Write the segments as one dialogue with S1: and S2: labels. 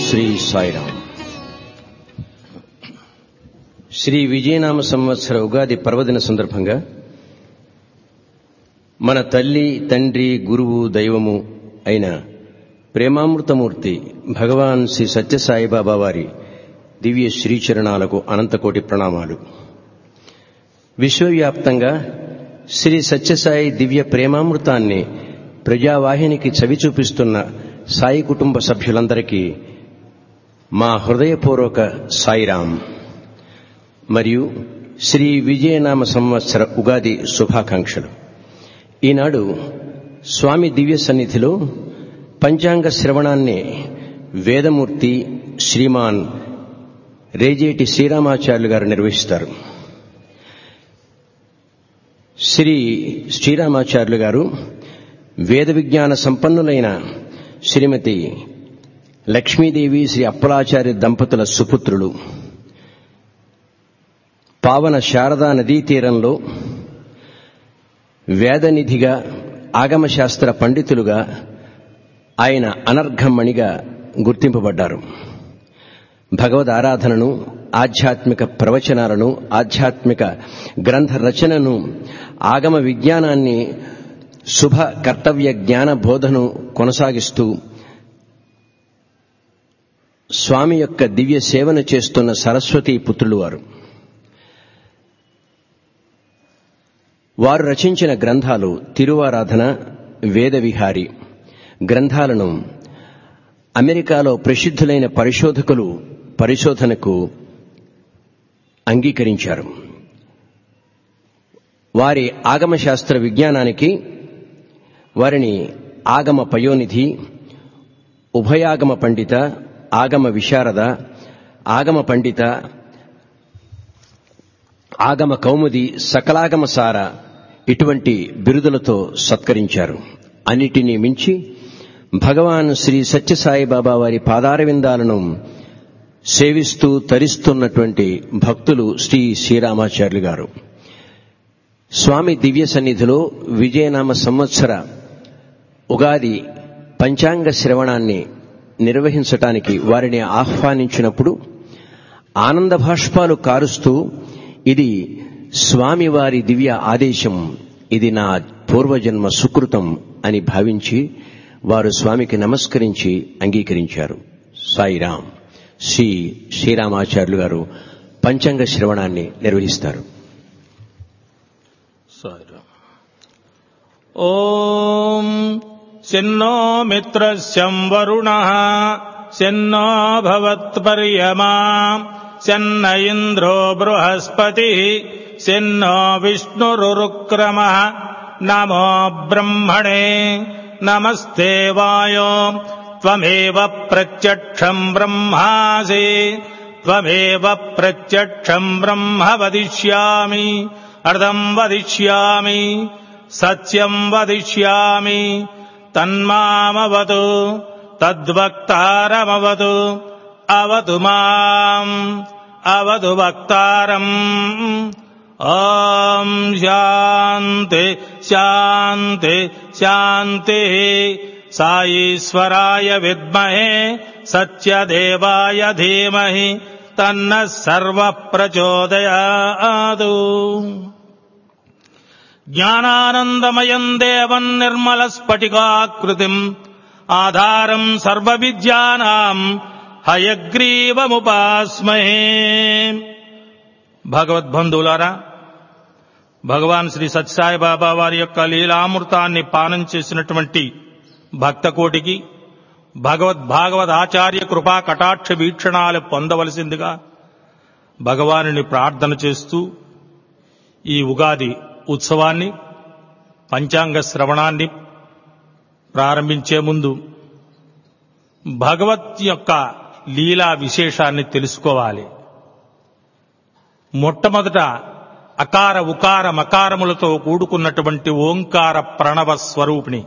S1: శ్రీ సాయిరామ్ శ్రీ విజయనామ సంవత్సర ఉగాది పర్వదిన సందర్భంగా మన తల్లి తండ్రి గురువు దైవము అయిన ప్రేమామృతమూర్తి భగవాన్ శ్రీ సత్యసాయిబాబా వారి దివ్య శ్రీచరణాలకు అనంతకోటి ప్రణామాలు విశ్వవ్యాప్తంగా శ్రీ సత్యసాయి దివ్య ప్రేమామృతాన్ని ప్రజావాహినికి చవి చూపిస్తున్న సాయి కుటుంబ సభ్యులందరికీ మా హృదయపూర్వక సాయిరాం మరియు శ్రీ విజయనామ సంవత్సర ఉగాది శుభాకాంక్షలు ఈనాడు స్వామి దివ్య సన్నిధిలో పంచాంగ శ్రవణాన్ని వేదమూర్తి శ్రీమాన్ రేజేటి శ్రీరామాచార్యులు గారు నిర్వహిస్తారు శ్రీ శ్రీరామాచార్యులు గారు వేద విజ్ఞాన సంపన్నులైన శ్రీమతి లక్ష్మీదేవి శ్రీ అప్పలాచార్య దంపతుల సుపుత్రులు పావన శారదా నదీ తీరంలో వేదనిధిగా ఆగమశాస్త్ర పండితులుగా ఆయన అనర్ఘమణిగా గుర్తింపబడ్డారు భగవద్ ఆరాధనను ఆధ్యాత్మిక ప్రవచనాలను ఆధ్యాత్మిక గ్రంథ రచనను ఆగమ విజ్ఞానాన్ని శుభ కర్తవ్య జ్ఞాన బోధను కొనసాగిస్తూ స్వామి యొక్క దివ్య సేవను చేస్తున్న సరస్వతి పుత్రులు వారు వారు రచించిన గ్రంథాలు తిరువారాధన వేదవిహారి గ్రంథాలను అమెరికాలో ప్రసిద్ధులైన పరిశోధకులు పరిశోధనకు అంగీకరించారు వారి ఆగమశాస్త్ర విజ్ఞానానికి వారిని ఆగమ పయోనిధి ఉభయాగమ పండిత ఆగమ విశారద ఆగమ పండిత ఆగమ కౌముది సకలాగమ సార ఇటువంటి బిరుదులతో సత్కరించారు అన్నిటినీ మించి భగవాన్ శ్రీ సత్యసాయిబాబా వారి పాదారవిందాలను సేవిస్తూ తరిస్తున్నటువంటి భక్తులు శ్రీ శ్రీరామాచార్యులు గారు స్వామి దివ్య సన్నిధిలో విజయనామ సంవత్సర ఉగాది పంచాంగ శ్రవణాన్ని నిర్వహించటానికి వారిని ఆహ్వానించినప్పుడు ఆనంద భాష్పాలు కారుస్తూ ఇది స్వామివారి దివ్య ఆదేశం ఇది నా పూర్వజన్మ సుకృతం అని భావించి వారు స్వామికి నమస్కరించి అంగీకరించారు సాయిరాం శ్రీ శ్రీరామాచార్యులు గారు పంచాంగ శ్రవణాన్ని నిర్వహిస్తారు
S2: సాయిరాం ఓం శన్నో మిత్రస్యం వరుణ శన్నో భవత్పర్యమా శన్న ఇంద్రో బృహస్పతి శన్నో విష్ణురుక్రమ నమో బ్రహ్మణే నమస్తే వాయో త్వమేవ ప్రత్యక్షం బ్రహ్మాసి త్వమేవ ప్రత్యక్షం బ్రహ్మ వదిష్యామి అర్థం వదిష్యామి సత్యం వదిష్యామి తన్మామవతు తద్వక్తారమవతు అవతు మాం అవతు వక్తారం ఓం శాంతి శాంతి శాంతి సాయీశ్వరాయ విద్మహే సత్యదేవాయ ధీమహి తన్న సర్వ ప్రచోదయాదు జ్ఞానానందమయం దేవం నిర్మల స్ఫటికాకృతిం ఆధారం సర్వ విద్యానాం హయగ్రీవముపాస్మహే భగవద్బంధువులారా భగవాన్ శ్రీ సత్యసాయి బాబా వారి యొక్క లీలామృతాన్ని పానం చేసినటువంటి భక్తకోటికి భగవద్ భాగవద్ ఆచార్య కృపా కటాక్ష వీక్షణాలు పొందవలసిందిగా భగవానుని ప్రార్థన చేస్తూ ఈ ఉగాది ఉత్సవాన్ని పంచాంగ శ్రవణాన్ని ప్రారంభించే ముందు భగవత్ యొక్క లీలా విశేషాన్ని తెలుసుకోవాలి మొట్టమొదట అకార ఉకార మకారములతో కూడుకున్నటువంటి ఓంకార ప్రణవ స్వరూపిణి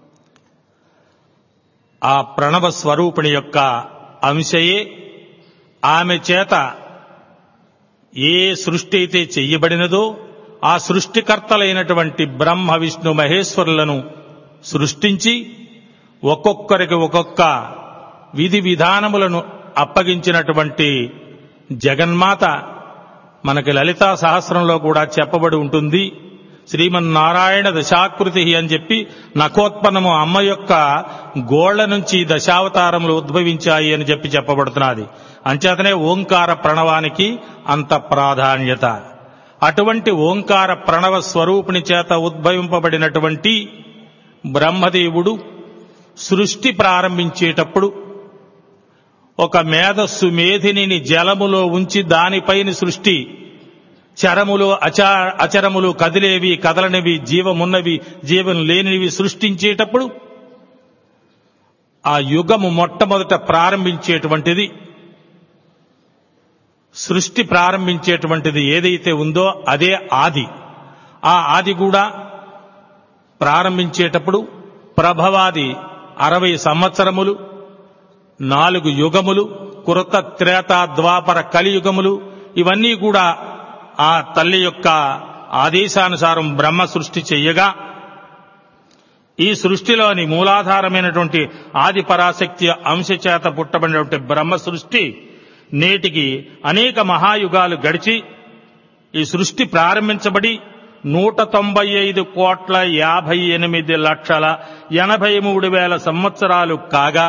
S2: ఆ ప్రణవ స్వరూపిణి యొక్క అంశయే ఆమె చేత ఏ సృష్టి అయితే చెయ్యబడినదో ఆ సృష్టికర్తలైనటువంటి బ్రహ్మ విష్ణు మహేశ్వరులను సృష్టించి ఒక్కొక్కరికి ఒక్కొక్క విధి విధానములను అప్పగించినటువంటి జగన్మాత మనకి లలితా సహస్రంలో కూడా చెప్పబడి ఉంటుంది శ్రీమన్నారాయణ దశాకృతి అని చెప్పి నఖోత్పన్నము అమ్మ యొక్క గోళ్ల నుంచి దశావతారములు ఉద్భవించాయి అని చెప్పి చెప్పబడుతున్నది అంచేతనే ఓంకార ప్రణవానికి అంత ప్రాధాన్యత అటువంటి ఓంకార ప్రణవ స్వరూపుని చేత ఉద్భవింపబడినటువంటి బ్రహ్మదేవుడు సృష్టి ప్రారంభించేటప్పుడు ఒక మేధస్సు మేధిని జలములో ఉంచి దానిపైన సృష్టి చరములు అచా అచరములు కదిలేవి కదలనివి జీవమున్నవి జీవం లేనివి సృష్టించేటప్పుడు ఆ యుగము మొట్టమొదట ప్రారంభించేటువంటిది సృష్టి ప్రారంభించేటువంటిది ఏదైతే ఉందో అదే ఆది ఆ ఆది కూడా ప్రారంభించేటప్పుడు ప్రభవాది అరవై సంవత్సరములు నాలుగు యుగములు కృత త్రేత ద్వాపర కలియుగములు ఇవన్నీ కూడా ఆ తల్లి యొక్క ఆదేశానుసారం బ్రహ్మ సృష్టి చెయ్యగా ఈ సృష్టిలోని మూలాధారమైనటువంటి ఆది పరాశక్తి అంశ చేత పుట్టబడినటువంటి బ్రహ్మ సృష్టి నేటికి అనేక మహాయుగాలు గడిచి ఈ సృష్టి ప్రారంభించబడి నూట తొంభై ఐదు కోట్ల యాభై ఎనిమిది లక్షల ఎనభై మూడు వేల సంవత్సరాలు కాగా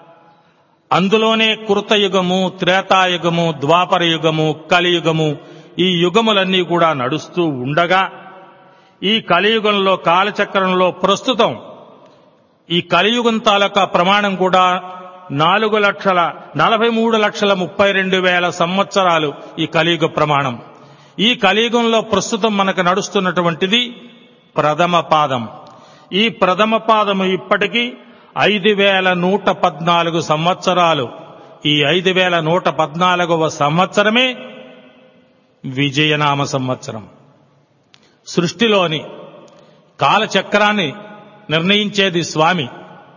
S2: అందులోనే కృతయుగము త్రేతాయుగము ద్వాపర యుగము కలియుగము ఈ యుగములన్నీ కూడా నడుస్తూ ఉండగా ఈ కలియుగంలో కాలచక్రంలో ప్రస్తుతం ఈ కలియుగం తాలూకా ప్రమాణం కూడా నాలుగు లక్షల నలభై మూడు లక్షల ముప్పై రెండు వేల సంవత్సరాలు ఈ కలియుగ ప్రమాణం ఈ కలియుగంలో ప్రస్తుతం మనకు నడుస్తున్నటువంటిది ప్రథమ పాదం ఈ ప్రథమ పాదము ఇప్పటికీ ఐదు వేల నూట పద్నాలుగు సంవత్సరాలు ఈ ఐదు వేల నూట పద్నాలుగవ సంవత్సరమే విజయనామ సంవత్సరం సృష్టిలోని కాలచక్రాన్ని నిర్ణయించేది స్వామి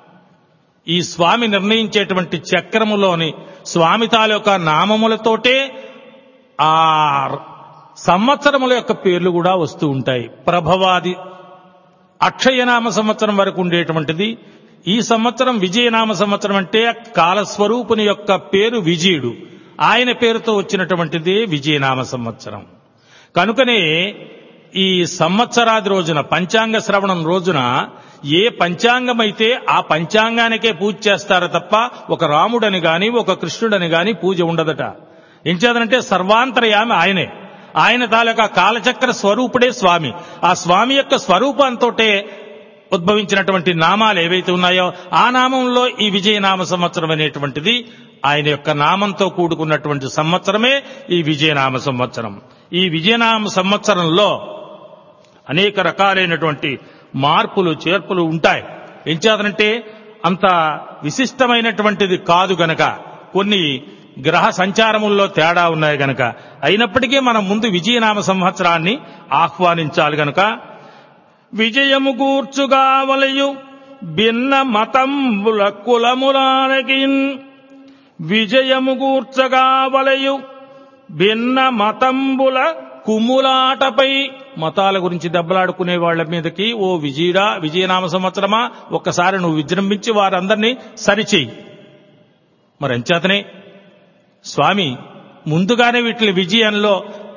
S2: ఈ స్వామి నిర్ణయించేటువంటి చక్రములోని స్వామి తాలూకా నామములతోటే ఆ సంవత్సరముల యొక్క పేర్లు కూడా వస్తూ ఉంటాయి ప్రభవాది అక్షయనామ సంవత్సరం వరకు ఉండేటువంటిది ఈ సంవత్సరం విజయనామ సంవత్సరం అంటే కాలస్వరూపుని యొక్క పేరు విజయుడు ఆయన పేరుతో వచ్చినటువంటిదే విజయనామ సంవత్సరం కనుకనే ఈ సంవత్సరాది రోజున పంచాంగ శ్రవణం రోజున ఏ పంచాంగమైతే ఆ పంచాంగానికే పూజ చేస్తారో తప్ప ఒక రాముడని గాని ఒక కృష్ణుడని గాని పూజ ఉండదట ఎంచేదనంటే సర్వాంతర్యామి ఆయనే ఆయన తాలూకా కాలచక్ర స్వరూపుడే స్వామి ఆ స్వామి యొక్క స్వరూపంతోటే ఉద్భవించినటువంటి నామాలు ఏవైతే ఉన్నాయో ఆ నామంలో ఈ విజయనామ సంవత్సరం అనేటువంటిది ఆయన యొక్క నామంతో కూడుకున్నటువంటి సంవత్సరమే ఈ విజయనామ సంవత్సరం ఈ విజయనామ సంవత్సరంలో అనేక రకాలైనటువంటి మార్పులు చేర్పులు ఉంటాయి ఎంచేతనంటే అంత విశిష్టమైనటువంటిది కాదు గనక కొన్ని గ్రహ సంచారముల్లో తేడా ఉన్నాయి గనక అయినప్పటికీ మనం ముందు విజయనామ సంవత్సరాన్ని ఆహ్వానించాలి గనక విజయము కూర్చుగా వలయు భిన్న మతంబుల కులములానకి విజయము కూర్చగా వలయు భిన్న మతంబుల కుమ్ములాటపై మతాల గురించి దెబ్బలాడుకునే వాళ్ళ మీదకి ఓ విజయుడా విజయనామ సంవత్సరమా ఒక్కసారి నువ్వు విజృంభించి వారందరినీ సరిచేయి మరి అంచేతనే స్వామి ముందుగానే వీటిని విజయంలో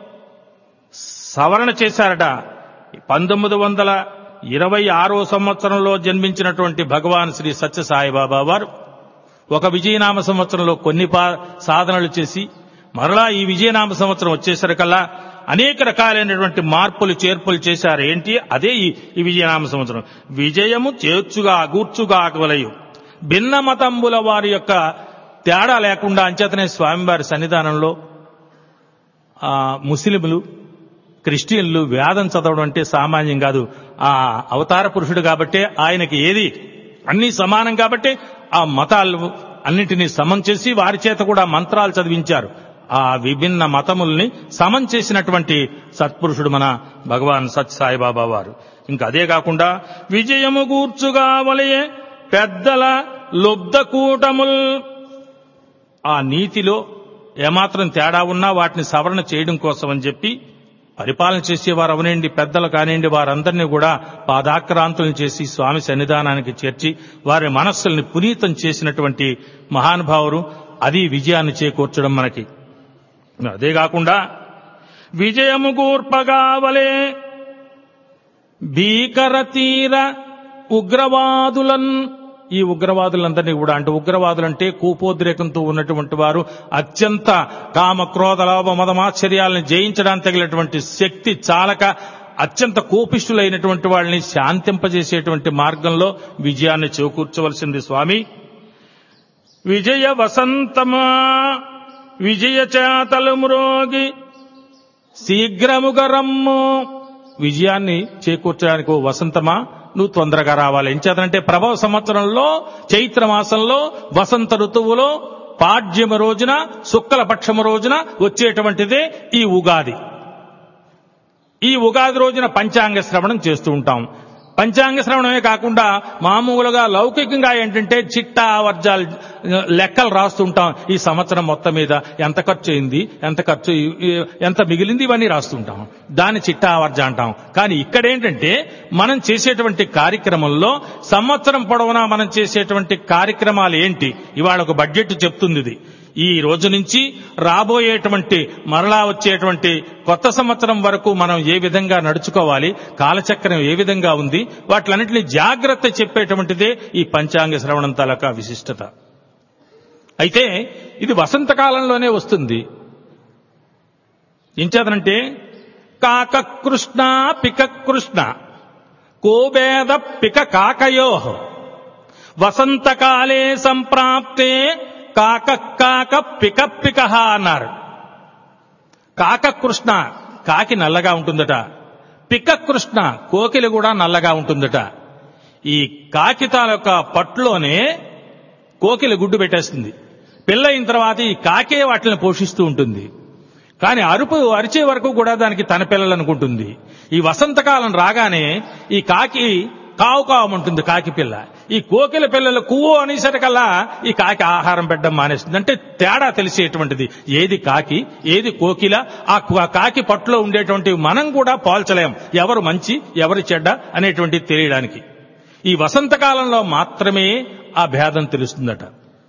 S2: సవరణ చేశారట పంతొమ్మిది వందల ఇరవై ఆరో సంవత్సరంలో జన్మించినటువంటి భగవాన్ శ్రీ సత్య సాయిబాబా వారు ఒక విజయనామ సంవత్సరంలో కొన్ని పా- సాధనలు చేసి మరలా ఈ విజయనామ సంవత్సరం వచ్చేసరికల్లా అనేక రకాలైనటువంటి మార్పులు చేర్పులు చేశారు ఏంటి అదే ఈ ఈ విజయనామ సంవత్సరం విజయము చేర్చుగా గూర్చుగా వలయు భిన్న మతంబుల వారి యొక్క తేడా లేకుండా అంచేతనే స్వామివారి సన్నిధానంలో ఆ ముస్లింలు క్రిస్టియన్లు వేదం చదవడం అంటే సామాన్యం కాదు ఆ అవతార పురుషుడు కాబట్టే ఆయనకి ఏది అన్ని సమానం కాబట్టి ఆ మతాలు అన్నిటినీ సమం చేసి వారి చేత కూడా మంత్రాలు చదివించారు ఆ విభిన్న మతముల్ని సమం చేసినటువంటి సత్పురుషుడు మన భగవాన్ సత్ సాయిబాబా వారు ఇంకా అదే కాకుండా విజయము గూర్చుగా వలయే పెద్దల లబ్ధ కూటముల్ ఆ నీతిలో ఏమాత్రం తేడా ఉన్నా వాటిని సవరణ చేయడం కోసం అని చెప్పి పరిపాలన చేసేవారు అవనండి పెద్దలు కానివ్వండి వారందరినీ కూడా పాదాక్రాంతులను చేసి స్వామి సన్నిధానానికి చేర్చి వారి మనస్సుల్ని పునీతం చేసినటువంటి మహానుభావులు అది విజయాన్ని చేకూర్చడం మనకి అదే కాకుండా విజయము గూర్పగావలే భీకర తీర ఉగ్రవాదులన్ ఈ ఉగ్రవాదులందరినీ కూడా అంటే ఉగ్రవాదులంటే కూపోద్రేకంతో ఉన్నటువంటి వారు అత్యంత కామ క్రోధ లోభ మదమాశ్చర్యాలను జయించడానికి తగినటువంటి శక్తి చాలక అత్యంత కోపిష్ఠులైనటువంటి వాళ్ళని శాంతింపజేసేటువంటి మార్గంలో విజయాన్ని చేకూర్చవలసింది స్వామి విజయ వసంతమా విజయ చేతలు మ్రోగి శీఘ్రముగా రమ్ము విజయాన్ని చేకూర్చడానికి ఓ వసంతమా నువ్వు తొందరగా రావాలి ఏం చేతనంటే ప్రభవ సంవత్సరంలో చైత్ర మాసంలో వసంత ఋతువులో పాడ్యమ రోజున శుక్ల పక్షము రోజున వచ్చేటువంటిదే ఈ ఉగాది ఈ ఉగాది రోజున పంచాంగ శ్రవణం చేస్తూ ఉంటాం పంచాంగ శ్రవణమే కాకుండా మామూలుగా లౌకికంగా ఏంటంటే చిట్టా వర్జాలు లెక్కలు రాస్తుంటాం ఈ సంవత్సరం మొత్తం మీద ఎంత ఖర్చు అయింది ఎంత ఖర్చు ఎంత మిగిలింది ఇవన్నీ రాస్తుంటాం దాన్ని చిట్టా వర్జ అంటాం కానీ ఇక్కడ ఏంటంటే మనం చేసేటువంటి కార్యక్రమంలో సంవత్సరం పొడవునా మనం చేసేటువంటి కార్యక్రమాలు ఏంటి ఇవాళ ఒక బడ్జెట్ చెప్తుంది ఇది ఈ రోజు నుంచి రాబోయేటువంటి మరలా వచ్చేటువంటి కొత్త సంవత్సరం వరకు మనం ఏ విధంగా నడుచుకోవాలి కాలచక్రం ఏ విధంగా ఉంది వాటిలన్నింటినీ జాగ్రత్త చెప్పేటువంటిదే ఈ పంచాంగ శ్రవణం తాలూకా విశిష్టత అయితే ఇది వసంతకాలంలోనే వస్తుంది ఏం చేతనంటే కాక కృష్ణ పిక కృష్ణ కోబేద పిక కాకయో వసంతకాలే సంప్రాప్తే కాక కాక పిక పిక అన్నారు కాక కృష్ణ కాకి నల్లగా ఉంటుందట పిక కృష్ణ కోకిలి కూడా నల్లగా ఉంటుందట ఈ కాకితాల యొక్క పట్టులోనే కోకిలి గుడ్డు పెట్టేస్తుంది పిల్ల అయిన తర్వాత ఈ కాకే వాటిని పోషిస్తూ ఉంటుంది కానీ అరుపు అరిచే వరకు కూడా దానికి తన పిల్లలు అనుకుంటుంది ఈ వసంతకాలం రాగానే ఈ కాకి కావు కావమంటుంది కాకి పిల్ల ఈ కోకిల పిల్లలు కువ్వు అనేసరికల్లా ఈ కాకి ఆహారం పెట్టడం మానేస్తుంది అంటే తేడా తెలిసేటువంటిది ఏది కాకి ఏది కోకిల ఆ కు- కాకి పట్టులో ఉండేటువంటి మనం కూడా పోల్చలేం ఎవరు మంచి ఎవరు చెడ్డ అనేటువంటిది తెలియడానికి ఈ వసంతకాలంలో మాత్రమే ఆ భేదం తెలుస్తుందట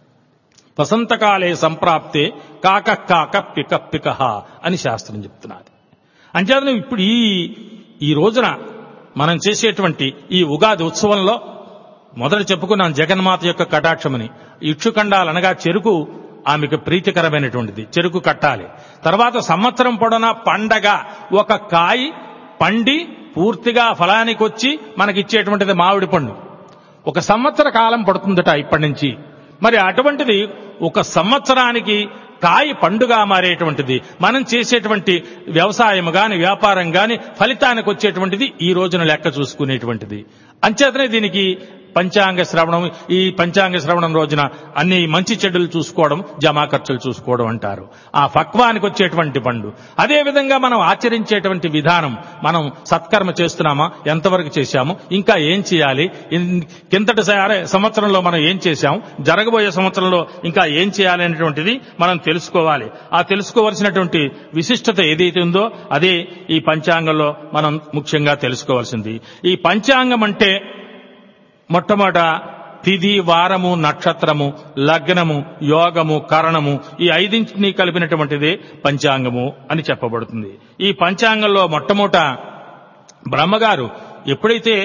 S2: వసంతకాలే సంప్రాప్తే కాక కాక పిక పికహ అని శాస్త్రం చెప్తున్నది అంచేతను ఇప్పుడు ఈ ఈ రోజున మనం చేసేటువంటి ఈ ఉగాది ఉత్సవంలో మొదట చెప్పుకున్నాం జగన్మాత యొక్క కటాక్షమని ఇక్షుఖండాలు అనగా చెరుకు ఆమెకు ప్రీతికరమైనటువంటిది చెరుకు కట్టాలి తర్వాత సంవత్సరం పొడవునా పండగ ఒక కాయి పండి పూర్తిగా ఫలానికి వచ్చి మనకిచ్చేటువంటిది మామిడి పండు ఒక సంవత్సర కాలం పడుతుందట ఇప్పటి నుంచి మరి అటువంటిది ఒక సంవత్సరానికి కాయ పండుగ మారేటువంటిది మనం చేసేటువంటి వ్యవసాయం గాని వ్యాపారం గాని ఫలితానికి వచ్చేటువంటిది ఈ రోజున లెక్క చూసుకునేటువంటిది అంచేతనే దీనికి పంచాంగ శ్రవణం ఈ పంచాంగ శ్రవణం రోజున అన్ని మంచి చెడులు చూసుకోవడం జమా ఖర్చులు చూసుకోవడం అంటారు ఆ ఫక్వానికి వచ్చేటువంటి పండు అదే విధంగా మనం ఆచరించేటువంటి విధానం మనం సత్కర్మ చేస్తున్నామా ఎంతవరకు చేశాము ఇంకా ఏం చేయాలి ఇన్- కిందటి సారి సంవత్సరంలో మనం ఏం చేశాం జరగబోయే సంవత్సరంలో ఇంకా ఏం చేయాలి అనేటువంటిది మనం తెలుసుకోవాలి ఆ తెలుసుకోవలసినటువంటి విశిష్టత ఏదైతే ఉందో అదే ఈ పంచాంగంలో మనం ముఖ్యంగా తెలుసుకోవాల్సింది ఈ పంచాంగం అంటే మొట్టమొదట తిథి వారము నక్షత్రము లగ్నము యోగము కరణము ఈ ఐదింటిని కలిపినటువంటిదే పంచాంగము అని చెప్పబడుతుంది ఈ పంచాంగంలో మొట్టమొదట బ్రహ్మగారు ఎప్పుడైతే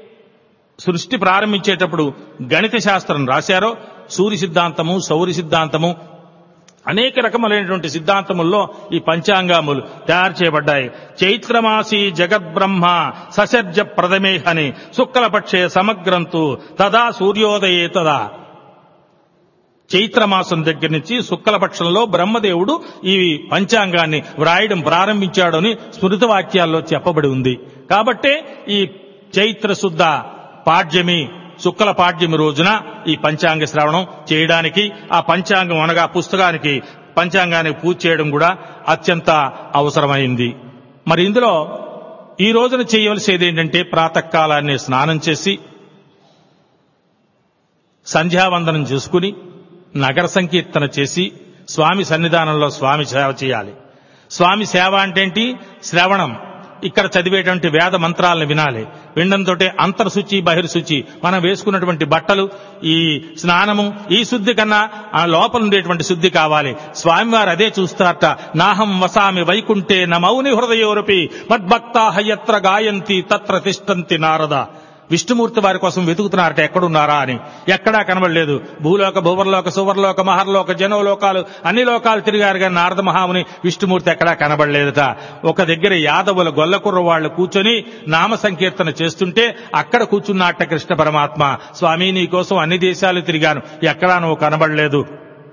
S2: సృష్టి ప్రారంభించేటప్పుడు గణిత శాస్త్రం రాశారో సూర్య సిద్ధాంతము సౌర్య సిద్ధాంతము అనేక రకములైనటువంటి సిద్ధాంతముల్లో ఈ పంచాంగములు తయారు చేయబడ్డాయి చైత్రమాసి జగద్బ్రహ్మ ససర్జ ప్రథమేహని శుక్లపక్షే సమగ్రంతు తదా సూర్యోదయే తదా చైత్రమాసం దగ్గర నుంచి శుక్లపక్షంలో బ్రహ్మదేవుడు ఈ పంచాంగాన్ని వ్రాయడం ప్రారంభించాడని స్మృతి వాక్యాల్లో చెప్పబడి ఉంది కాబట్టే ఈ చైత్ర శుద్ధ పాడ్యమి శుక్ల పాడ్యమి రోజున ఈ పంచాంగ శ్రవణం చేయడానికి ఆ పంచాంగం అనగా పుస్తకానికి పంచాంగానికి పూజ చేయడం కూడా అత్యంత అవసరమైంది మరి ఇందులో ఈ రోజున చేయవలసేది ఏంటంటే ప్రాతకాలాన్ని స్నానం చేసి సంధ్యావందనం చేసుకుని నగర సంకీర్తన చేసి స్వామి సన్నిధానంలో స్వామి సేవ చేయాలి స్వామి సేవ అంటే ఏంటి శ్రవణం ఇక్కడ చదివేటువంటి వేద మంత్రాలను వినాలి వినడంతో అంతర్శుచి బహిర్శుచి మనం వేసుకున్నటువంటి బట్టలు ఈ స్నానము ఈ శుద్ధి కన్నా ఆ లోపల ఉండేటువంటి శుద్ధి కావాలి స్వామివారు అదే చూస్తారట నాహం వసామి వైకుంఠే నమౌని హృదయోరపి మద్భక్తాహ యత్ర గాయంతి తత్ర తిష్టంతి నారద విష్ణుమూర్తి వారి కోసం వెతుకుతున్నారట ఎక్కడున్నారా అని ఎక్కడా కనబడలేదు భూలోక భూవర్లోక సువర్లోక మహర్లోక జనోలోకాలు అన్ని లోకాలు తిరిగారు కానీ నారద మహాముని విష్ణుమూర్తి ఎక్కడా కనబడలేదట ఒక దగ్గర యాదవుల గొల్లకుర్ర వాళ్ళు కూర్చొని నామ సంకీర్తన చేస్తుంటే అక్కడ కూర్చున్నట్ట కృష్ణ పరమాత్మ స్వామి నీ కోసం అన్ని దేశాలు తిరిగాను ఎక్కడా నువ్వు కనబడలేదు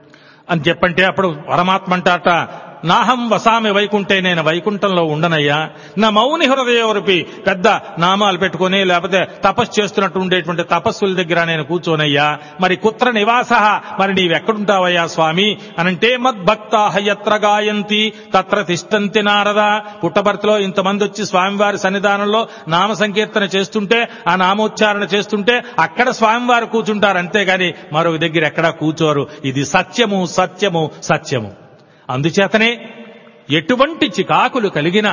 S2: అని చెప్పంటే అప్పుడు పరమాత్మ అంటారట నాహం వసామి వైకుంఠే నేను వైకుంఠంలో ఉండనయ్యా నా మౌని హృదయవరపి పెద్ద నామాలు పెట్టుకొని లేకపోతే తపస్సు చేస్తున్నట్టు ఉండేటువంటి తపస్సుల దగ్గర నేను కూర్చోనయ్యా మరి కుత్ర నివాస మరి నీవెక్కడుంటావయ్యా స్వామి అనంటే మద్భక్తాహ యత్ర గాయంతి తత్ర తిష్టంతి నారద పుట్టభర్తిలో ఇంతమంది వచ్చి స్వామివారి సన్నిధానంలో నామ సంకీర్తన చేస్తుంటే ఆ నామోచ్చారణ చేస్తుంటే అక్కడ స్వామివారు కూర్చుంటారు అంతేగాని మరొక దగ్గర ఎక్కడా కూర్చోరు ఇది సత్యము సత్యము సత్యము అందుచేతనే ఎటువంటి చికాకులు కలిగిన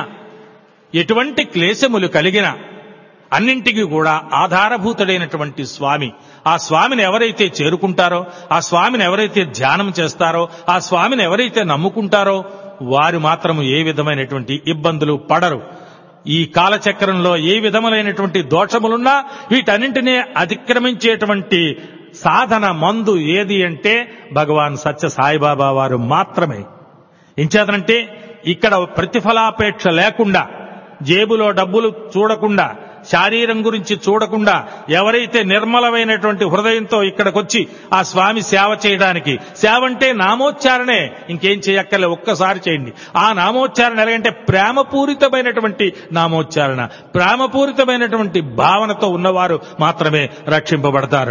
S2: ఎటువంటి క్లేశములు కలిగిన అన్నింటికి కూడా ఆధారభూతుడైనటువంటి స్వామి ఆ స్వామిని ఎవరైతే చేరుకుంటారో ఆ స్వామిని ఎవరైతే ధ్యానం చేస్తారో ఆ స్వామిని ఎవరైతే నమ్ముకుంటారో వారు మాత్రము ఏ విధమైనటువంటి ఇబ్బందులు పడరు ఈ కాలచక్రంలో ఏ విధములైనటువంటి దోషములున్నా వీటన్నింటినీ అతిక్రమించేటువంటి సాధన మందు ఏది అంటే భగవాన్ సత్య సాయిబాబా వారు మాత్రమే ఇంచేతనంటే ఇక్కడ ప్రతిఫలాపేక్ష లేకుండా జేబులో డబ్బులు చూడకుండా శారీరం గురించి చూడకుండా ఎవరైతే నిర్మలమైనటువంటి హృదయంతో ఇక్కడికొచ్చి ఆ స్వామి సేవ చేయడానికి సేవ అంటే నామోచ్చారణే ఇంకేం చేయక్కర్లే ఒక్కసారి చేయండి ఆ నామోచ్చారణ ఎలాగంటే ప్రేమపూరితమైనటువంటి నామోచ్చారణ ప్రేమపూరితమైనటువంటి భావనతో ఉన్నవారు మాత్రమే రక్షింపబడతారు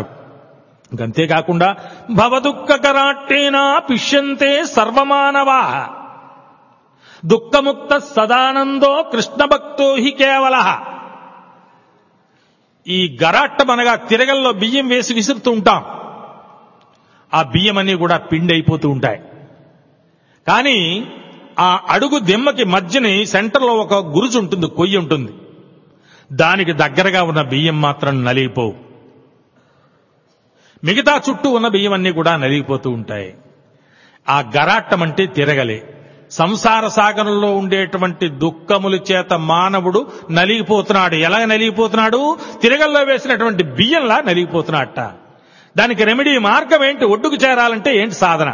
S2: అంతేకాకుండా భవదుఃఖకరాట్టేనా పిష్యంతే సర్వమానవా దుఃఖముక్త సదానందో కృష్ణభక్తో హి కేవల ఈ గరాట్టం అనగా తిరగల్లో బియ్యం వేసి విసురుతూ ఉంటాం ఆ బియ్యం అన్ని కూడా పిండి అయిపోతూ ఉంటాయి కానీ ఆ అడుగు దిమ్మకి మధ్యని సెంటర్లో ఒక గురుజు ఉంటుంది కొయ్యి ఉంటుంది దానికి దగ్గరగా ఉన్న బియ్యం మాత్రం నలిగిపోవు మిగతా చుట్టూ ఉన్న బియ్యం అన్ని కూడా నలిగిపోతూ ఉంటాయి ఆ గరాట్టం అంటే తిరగలే సంసార సాగరంలో ఉండేటువంటి దుఃఖముల చేత మానవుడు నలిగిపోతున్నాడు ఎలా నలిగిపోతున్నాడు తిరగల్లో వేసినటువంటి బియ్యంలా నలిగిపోతున్నాడట దానికి రెమెడీ మార్గం ఏంటి ఒడ్డుకు చేరాలంటే ఏంటి సాధన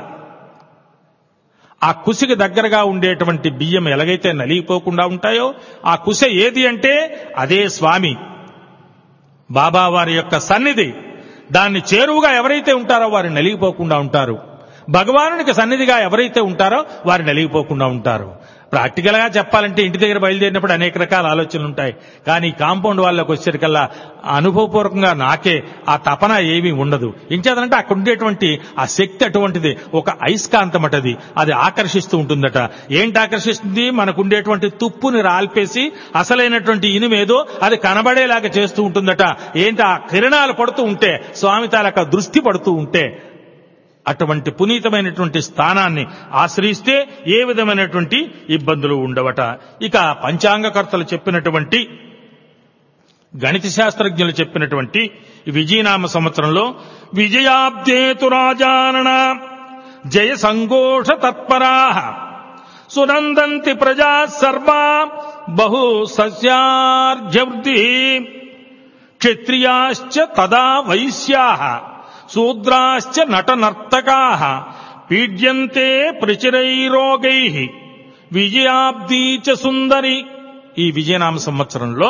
S2: ఆ కుసికి దగ్గరగా ఉండేటువంటి బియ్యం ఎలాగైతే నలిగిపోకుండా ఉంటాయో ఆ కుస ఏది అంటే అదే స్వామి బాబా వారి యొక్క సన్నిధి దాన్ని చేరువుగా ఎవరైతే ఉంటారో వారు నలిగిపోకుండా ఉంటారు భగవానునికి సన్నిధిగా ఎవరైతే ఉంటారో వారు నలిగిపోకుండా ఉంటారు ప్రాక్టికల్ గా చెప్పాలంటే ఇంటి దగ్గర బయలుదేరినప్పుడు అనేక రకాల ఆలోచనలు ఉంటాయి కానీ కాంపౌండ్ వాళ్ళకి వచ్చేసరికల్లా అనుభవపూర్వకంగా నాకే ఆ తపన ఏమీ ఉండదు ఇంకేదంటే అక్కడ ఉండేటువంటి ఆ శక్తి అటువంటిది ఒక అయస్కాంతం అటది అది ఆకర్షిస్తూ ఉంటుందట ఏంటి ఆకర్షిస్తుంది మనకు ఉండేటువంటి తుప్పుని రాల్పేసి అసలైనటువంటి ఇనుమేదో అది కనబడేలాగా చేస్తూ ఉంటుందట ఏంటి ఆ కిరణాలు పడుతూ ఉంటే స్వామి తాలక దృష్టి పడుతూ ఉంటే అటువంటి పునీతమైనటువంటి స్థానాన్ని ఆశ్రయిస్తే ఏ విధమైనటువంటి ఇబ్బందులు ఉండవట ఇక పంచాంగకర్తలు చెప్పినటువంటి గణిత శాస్త్రజ్ఞులు చెప్పినటువంటి విజయనామ సంవత్సరంలో విజయాబ్దేతు రాజానన జయ సంఘోష తత్పరా సునందంతి ప్రజా సర్వా బహు సస్యార్జవృద్ధి క్షత్రియాశ్చ తదా వైశ్యా శూద్రాశ్చ నటనర్తకా పీడ్యంతే ప్రచురైరోగై విజయాబ్దీ చ సుందరి ఈ విజయనామ సంవత్సరంలో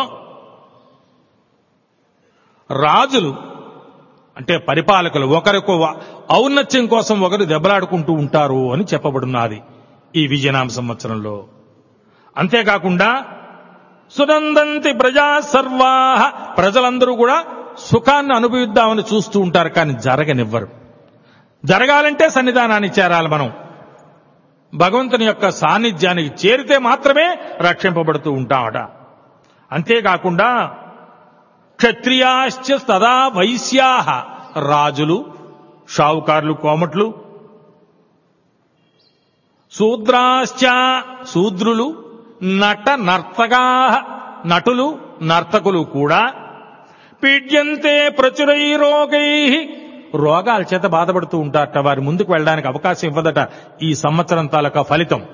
S2: రాజులు అంటే పరిపాలకులు ఒకరికి ఔన్నత్యం కోసం ఒకరు దెబ్బలాడుకుంటూ ఉంటారు అని చెప్పబడున్నది ఈ విజయనామ సంవత్సరంలో అంతేకాకుండా సునందంతి ప్రజా సర్వాహ ప్రజలందరూ కూడా సుఖాన్ని అనుభవిద్దామని చూస్తూ ఉంటారు కానీ జరగనివ్వరు జరగాలంటే సన్నిధానాన్ని చేరాలి మనం భగవంతుని యొక్క సాన్నిధ్యానికి చేరితే మాత్రమే రక్షింపబడుతూ ఉంటామట అంతేకాకుండా క్షత్రియాశ్చ తదా వైశ్యాహ రాజులు షావుకారులు కోమట్లు శూద్రాశ్చ శూద్రులు నట నర్తగా నటులు నర్తకులు కూడా పీడ్యంతే ప్రచురై రోగై రోగాల చేత బాధపడుతూ ఉంటారట వారి ముందుకు వెళ్ళడానికి అవకాశం ఇవ్వదట ఈ సంవత్సరం తాలూకా ఫలితం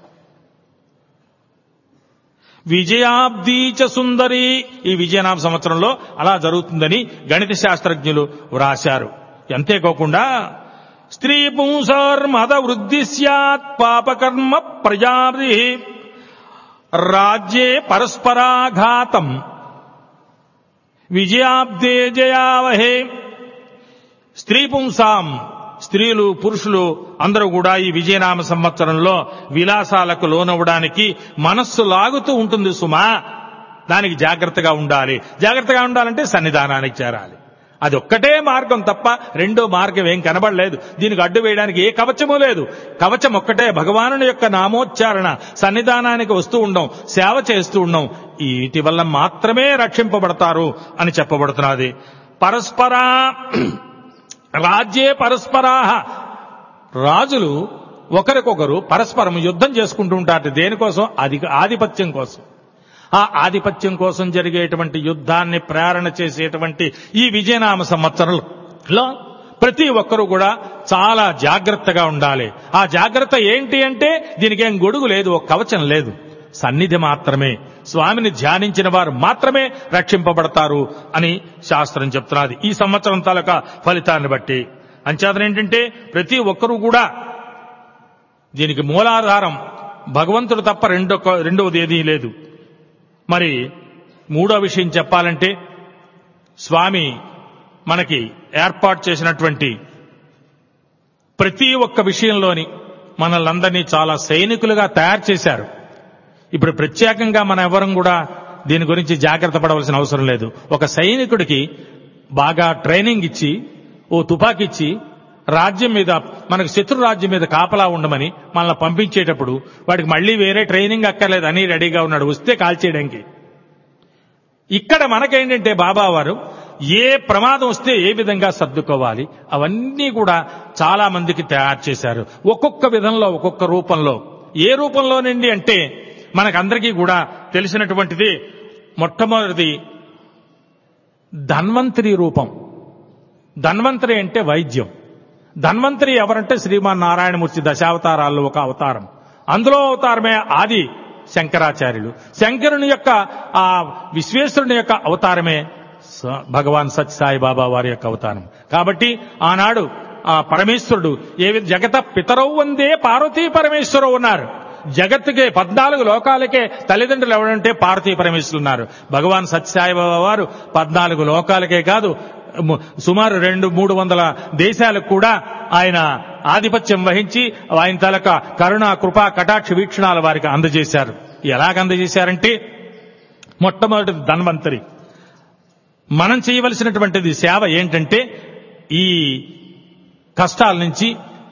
S2: విజయాబ్దీచ సుందరి ఈ విజయనామ సంవత్సరంలో అలా జరుగుతుందని గణిత శాస్త్రజ్ఞులు వ్రాశారు అంతేకాకుండా స్త్రీ పుంసార్మద వృద్ధి సత్ పాపకర్మ ప్రజాది రాజ్యే పరస్పరాఘాతం విజయాబ్దే జయావహే స్త్రీ పుంసాం స్త్రీలు పురుషులు అందరూ కూడా ఈ విజయనామ సంవత్సరంలో విలాసాలకు లోనవ్వడానికి మనస్సు లాగుతూ ఉంటుంది సుమా దానికి జాగ్రత్తగా ఉండాలి జాగ్రత్తగా ఉండాలంటే సన్నిధానానికి చేరాలి అది ఒక్కటే మార్గం తప్ప రెండో మార్గం ఏం కనబడలేదు దీనికి అడ్డు వేయడానికి ఏ కవచము లేదు కవచం ఒక్కటే భగవానుని యొక్క నామోచ్చారణ సన్నిధానానికి వస్తూ ఉండం సేవ చేస్తూ ఉండం వీటి వల్ల మాత్రమే రక్షింపబడతారు అని చెప్పబడుతున్నది పరస్పర రాజ్యే పరస్పరాహ రాజులు ఒకరికొకరు పరస్పరం యుద్ధం చేసుకుంటూ ఉంటారు దేనికోసం అది ఆధిపత్యం కోసం ఆ ఆధిపత్యం కోసం జరిగేటువంటి యుద్ధాన్ని ప్రేరణ చేసేటువంటి ఈ విజయనామ సంవత్సరంలో ప్రతి ఒక్కరూ కూడా చాలా జాగ్రత్తగా ఉండాలి ఆ జాగ్రత్త ఏంటి అంటే దీనికి ఏం గొడుగు లేదు ఒక కవచం లేదు సన్నిధి మాత్రమే స్వామిని ధ్యానించిన వారు మాత్రమే రక్షింపబడతారు అని శాస్త్రం చెప్తున్నది ఈ సంవత్సరం తాలూకా ఫలితాన్ని బట్టి అంచేతన ఏంటంటే ప్రతి ఒక్కరూ కూడా దీనికి మూలాధారం భగవంతుడు తప్ప రెండో రెండవది ఏదీ లేదు మరి మూడో విషయం చెప్పాలంటే స్వామి మనకి ఏర్పాటు చేసినటువంటి ప్రతి ఒక్క విషయంలోని మనల్ందరినీ చాలా సైనికులుగా తయారు చేశారు ఇప్పుడు ప్రత్యేకంగా మన ఎవరం కూడా దీని గురించి జాగ్రత్త పడవలసిన అవసరం లేదు ఒక సైనికుడికి బాగా ట్రైనింగ్ ఇచ్చి ఓ తుపాకిచ్చి రాజ్యం మీద మనకు శత్రు రాజ్యం మీద కాపలా ఉండమని మనల్ని పంపించేటప్పుడు వాడికి మళ్ళీ వేరే ట్రైనింగ్ అక్కర్లేదు అని రెడీగా ఉన్నాడు వస్తే కాల్చేయడానికి ఇక్కడ మనకేంటంటే బాబా వారు ఏ ప్రమాదం వస్తే ఏ విధంగా సర్దుకోవాలి అవన్నీ కూడా చాలా మందికి తయారు చేశారు ఒక్కొక్క విధంలో ఒక్కొక్క రూపంలో ఏ రూపంలోనండి అంటే మనకందరికీ కూడా తెలిసినటువంటిది మొట్టమొదటిది ధన్వంతరి రూపం ధన్వంతరి అంటే వైద్యం ధన్వంతరి ఎవరంటే శ్రీమాన్ నారాయణమూర్తి దశావతారాల్లో ఒక అవతారం అందులో అవతారమే ఆది శంకరాచార్యులు శంకరుని యొక్క ఆ విశ్వేశ్వరుని యొక్క అవతారమే స- భగవాన్ సత్య సాయిబాబా వారి యొక్క అవతారం కాబట్టి ఆనాడు ఆ పరమేశ్వరుడు ఏ విధ- జగత పితరవు వందే పార్వతీ పరమేశ్వరవు ఉన్నారు జగత్తుకే పద్నాలుగు లోకాలకే తల్లిదండ్రులు ఎవరంటే పార్వతీ పరమేశ్వరులు ఉన్నారు భగవాన్ సత్యసాయిబాబా వారు పద్నాలుగు లోకాలకే కాదు ము- సుమారు రెండు మూడు వందల దేశాలకు కూడా ఆయన ఆధిపత్యం వహించి ఆయన తలక కరుణ కృపా కటాక్ష వీక్షణాల వారికి అందజేశారు ఎలాగ అందజేశారంటే మొట్టమొదటి ధన్వంతరి మనం చేయవలసినటువంటిది సేవ ఏంటంటే ఈ కష్టాల నుంచి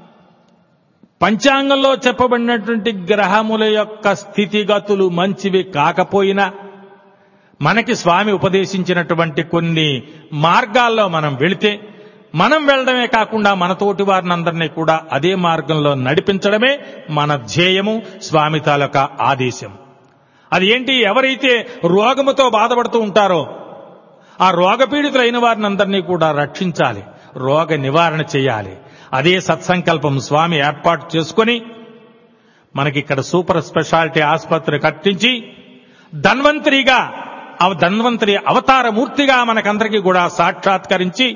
S2: పంచాంగంలో చెప్పబడినటువంటి గ్రహముల యొక్క స్థితిగతులు మంచివి కాకపోయినా మనకి స్వామి ఉపదేశించినటువంటి కొన్ని మార్గాల్లో మనం వెళితే మనం వెళ్ళడమే కాకుండా మన తోటి వారిని అందరినీ కూడా అదే మార్గంలో నడిపించడమే మన ధ్యేయము స్వామి తాలూకా ఆదేశం అది ఏంటి ఎవరైతే రోగముతో బాధపడుతూ ఉంటారో ఆ రోగపీడితులైన వారిని అందరినీ కూడా రక్షించాలి రోగ నివారణ చేయాలి అదే సత్సంకల్పం స్వామి ఏర్పాటు చేసుకొని మనకి ఇక్కడ సూపర్ స్పెషాలిటీ ఆసుపత్రి కట్టించి ధన్వంతరిగా ఆ ధన్వంతరి అవతార మూర్తిగా మనకందరికీ కూడా సాక్షాత్కరించి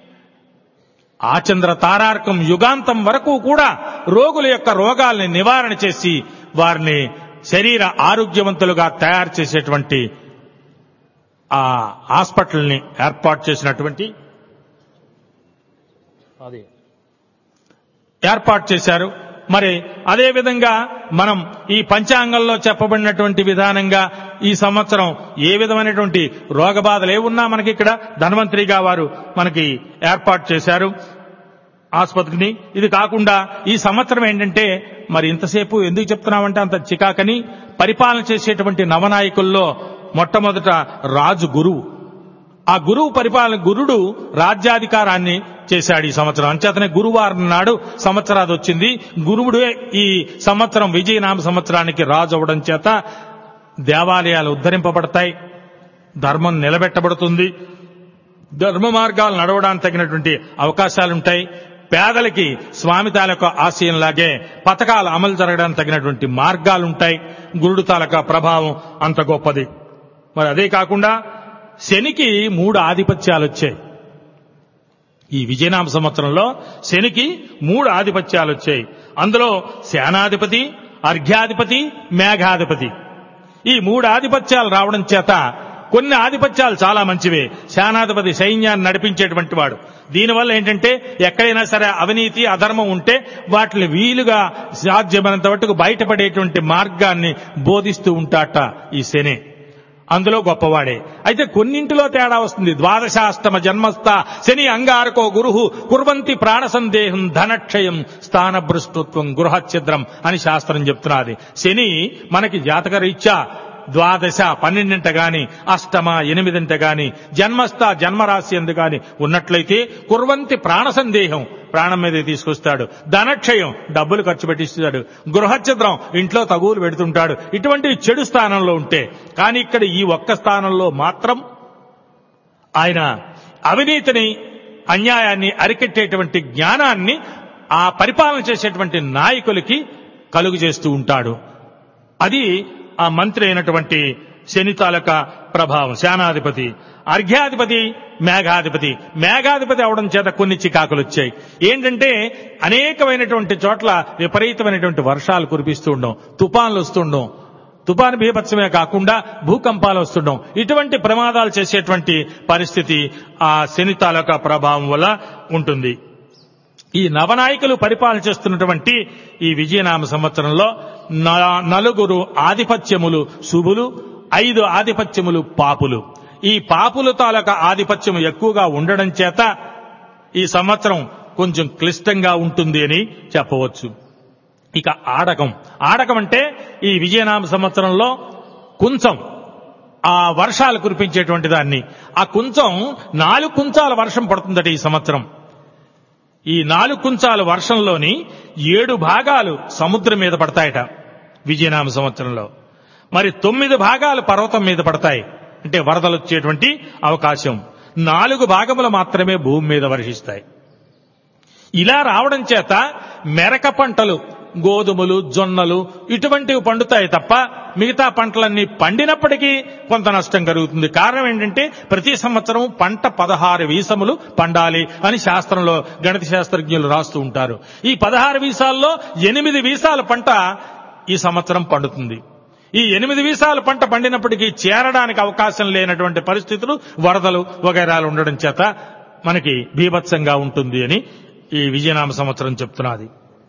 S2: ఆచంద్ర తారార్కం యుగాంతం వరకు కూడా రోగుల యొక్క రోగాల్ని నివారణ చేసి వారిని శరీర ఆరోగ్యవంతులుగా తయారు చేసేటువంటి ఆ హాస్పిటల్ని ఏర్పాటు చేసినటువంటి అది ఏర్పాటు చేశారు మరి అదే విధంగా మనం ఈ పంచాంగంలో చెప్పబడినటువంటి విధానంగా ఈ సంవత్సరం ఏ విధమైనటువంటి రోగ బాధలు ఏమున్నా మనకి ఇక్కడ ధన్వంతరిగా వారు మనకి ఏర్పాటు చేశారు ఆసుపత్రిని ఇది కాకుండా ఈ సంవత్సరం ఏంటంటే మరి ఇంతసేపు ఎందుకు చెప్తున్నామంటే అంత చికాకని పరిపాలన చేసేటువంటి నవనాయకుల్లో మొట్టమొదట రాజు గురువు ఆ గురువు పరిపాలన గురుడు రాజ్యాధికారాన్ని చేశాడు ఈ సంవత్సరం అంచేతనే గురువారం నాడు సంవత్సరాది వచ్చింది గురువుడే ఈ సంవత్సరం విజయనామ సంవత్సరానికి రాజు అవ్వడం చేత దేవాలయాలు ఉద్ధరింపబడతాయి ధర్మం నిలబెట్టబడుతుంది ధర్మ మార్గాలు నడవడానికి తగినటువంటి అవకాశాలుంటాయి పేదలకి స్వామి తాలూకా ఆశయంలాగే పథకాలు అమలు జరగడానికి తగినటువంటి మార్గాలుంటాయి గురుడు తాలూకా ప్రభావం అంత గొప్పది మరి అదే కాకుండా శనికి మూడు ఆధిపత్యాలు వచ్చాయి ఈ విజయనామ సంవత్సరంలో శనికి మూడు ఆధిపత్యాలు వచ్చాయి అందులో సేనాధిపతి అర్ఘ్యాధిపతి మేఘాధిపతి ఈ మూడు ఆధిపత్యాలు రావడం చేత కొన్ని ఆధిపత్యాలు చాలా మంచివే సేనాధిపతి సైన్యాన్ని నడిపించేటువంటి వాడు దీనివల్ల ఏంటంటే ఎక్కడైనా సరే అవినీతి అధర్మం ఉంటే వాటిని వీలుగా సాధ్యమైనంత మటుకు బయటపడేటువంటి మార్గాన్ని బోధిస్తూ ఉంటాట ఈ శని అందులో గొప్పవాడే అయితే కొన్నింటిలో తేడా వస్తుంది ద్వాదశాష్టమ జన్మస్థ శని అంగారకో గురుహు కుర్వంతి ప్రాణ సందేహం ధనక్షయం స్థానభ్రష్టత్వం గృహఛిద్రం అని శాస్త్రం చెప్తున్నది శని మనకి జాతక రీత్యా ద్వాదశ పన్నెండింట గాని అష్టమ ఎనిమిదింట గాని జన్మస్థ జన్మరాశి ఎందు గాని ఉన్నట్లయితే కుర్వంతి ప్రాణ సందేహం ప్రాణం మీద తీసుకొస్తాడు ధనక్షయం డబ్బులు ఖర్చు పెట్టిస్తాడు గృహఛిద్రం ఇంట్లో తగువులు పెడుతుంటాడు ఇటువంటి చెడు స్థానంలో ఉంటే కానీ ఇక్కడ ఈ ఒక్క స్థానంలో మాత్రం ఆయన అవినీతిని అన్యాయాన్ని అరికెట్టేటువంటి జ్ఞానాన్ని ఆ పరిపాలన చేసేటువంటి నాయకులకి కలుగు చేస్తూ ఉంటాడు అది ఆ మంత్రి అయినటువంటి శని తాలూకా ప్రభావం సేనాధిపతి అర్ఘ్యాధిపతి మేఘాధిపతి మేఘాధిపతి అవడం చేత కొన్ని చికాకులు వచ్చాయి ఏంటంటే అనేకమైనటువంటి చోట్ల విపరీతమైనటువంటి వర్షాలు కురిపిస్తూ ఉండడం తుఫాన్లు వస్తుండడం తుఫాను బీభత్సమే కాకుండా భూకంపాలు వస్తుండడం ఇటువంటి ప్రమాదాలు చేసేటువంటి పరిస్థితి ఆ శని తాలూకా ప్రభావం వల్ల ఉంటుంది ఈ నవనాయకులు పరిపాలన చేస్తున్నటువంటి ఈ విజయనామ సంవత్సరంలో న- నలుగురు ఆధిపత్యములు శుభులు ఐదు ఆధిపత్యములు పాపులు ఈ పాపుల తాలూకా ఆధిపత్యం ఎక్కువగా ఉండడం చేత ఈ సంవత్సరం కొంచెం క్లిష్టంగా ఉంటుంది అని చెప్పవచ్చు ఇక ఆడకం ఆడకం అంటే ఈ విజయనామ సంవత్సరంలో కుంచం ఆ వర్షాలు కురిపించేటువంటి దాన్ని ఆ కుంచం నాలుగు కుంచాల వర్షం పడుతుందట ఈ సంవత్సరం ఈ నాలుగు కుంచాల వర్షంలోని ఏడు భాగాలు సముద్రం మీద పడతాయట విజయనామ సంవత్సరంలో మరి తొమ్మిది భాగాలు పర్వతం మీద పడతాయి అంటే వరదలు వచ్చేటువంటి అవకాశం నాలుగు భాగములు మాత్రమే భూమి మీద వర్షిస్తాయి ఇలా రావడం చేత మెరక పంటలు గోధుమలు జొన్నలు ఇటువంటివి పండుతాయి తప్ప మిగతా పంటలన్నీ పండినప్పటికీ కొంత నష్టం కలుగుతుంది కారణం ఏంటంటే ప్రతి సంవత్సరం పంట పదహారు వీసములు పండాలి అని శాస్త్రంలో గణిత శాస్త్రజ్ఞులు రాస్తూ ఉంటారు ఈ పదహారు వీసాల్లో ఎనిమిది వీసాల పంట ఈ సంవత్సరం పండుతుంది ఈ ఎనిమిది వీసాల పంట పండినప్పటికీ చేరడానికి అవకాశం లేనటువంటి పరిస్థితులు వరదలు వగైరాలు ఉండడం చేత మనకి బీభత్సంగా ఉంటుంది అని ఈ విజయనామ సంవత్సరం చెప్తున్నది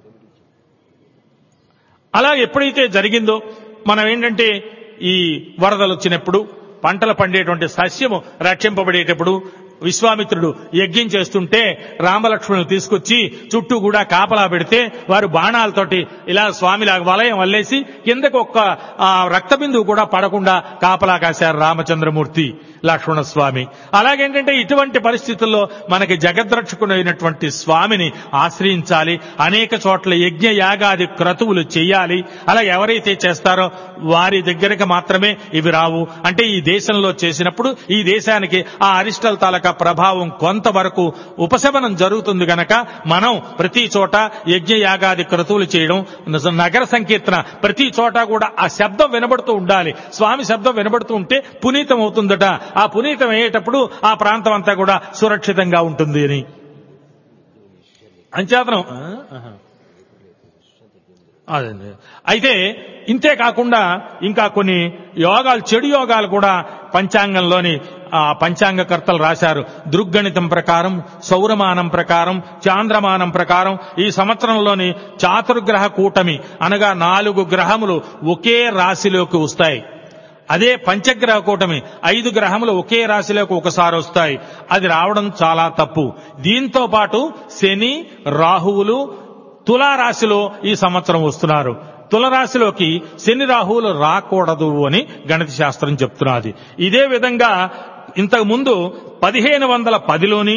S2: అలా ఎప్పుడైతే జరిగిందో మనం ఏంటంటే ఈ వరదలు వచ్చినప్పుడు పంటలు పండేటువంటి సస్యము రక్షింపబడేటప్పుడు విశ్వామిత్రుడు యజ్ఞం చేస్తుంటే రామలక్ష్మణులు తీసుకొచ్చి చుట్టూ కూడా కాపలా పెడితే వారు బాణాలతోటి ఇలా స్వామిలాగా వలయం వల్లేసి కిందకు ఒక్క ఆ, రక్తబిందువు కూడా పడకుండా కాపలా కాశారు రామచంద్రమూర్తి లక్ష్మణ స్వామి అలాగేంటంటే ఇటువంటి పరిస్థితుల్లో మనకి జగద్రక్షకుడైనటువంటి స్వామిని ఆశ్రయించాలి అనేక చోట్ల యజ్ఞ యాగాది క్రతువులు చేయాలి అలా ఎవరైతే చేస్తారో వారి దగ్గరికి మాత్రమే ఇవి రావు అంటే ఈ దేశంలో చేసినప్పుడు ఈ దేశానికి ఆ అరిష్టల తాలూకా ప్రభావం కొంతవరకు ఉపశమనం జరుగుతుంది గనక మనం ప్రతి చోట యజ్ఞ యాగాది క్రతువులు చేయడం నిజ- నగర సంకీర్తన ప్రతి చోట కూడా ఆ శబ్దం వినబడుతూ ఉండాలి స్వామి శబ్దం వినబడుతూ ఉంటే పునీతం అవుతుందట ఆ పునీతం అయ్యేటప్పుడు ఆ ప్రాంతం అంతా కూడా సురక్షితంగా ఉంటుంది అని అంచేతనం ఆ? ఆహా. అదండి అయితే ఇంతే కాకుండా ఇంకా కొన్ని యోగాలు చెడు యోగాలు కూడా పంచాంగంలోని ఆ పంచాంగకర్తలు రాశారు దృగ్గణితం ప్రకారం సౌరమానం ప్రకారం చాంద్రమానం ప్రకారం ఈ సంవత్సరంలోని చాతుర్గ్రహ కూటమి అనగా నాలుగు గ్రహములు ఒకే రాశిలోకి వస్తాయి అదే పంచగ్రహ కూటమి ఐదు గ్రహములు ఒకే రాశిలోకి ఒకసారి వస్తాయి అది రావడం చాలా తప్పు దీంతో పాటు శని రాహువులు తులారాశిలో ఈ సంవత్సరం వస్తున్నారు తులరాశిలోకి శని రాహువులు రాకూడదు అని గణిత శాస్త్రం చెప్తున్నది ఇదే విధంగా ఇంతకు ముందు పదిహేను వందల పదిలోని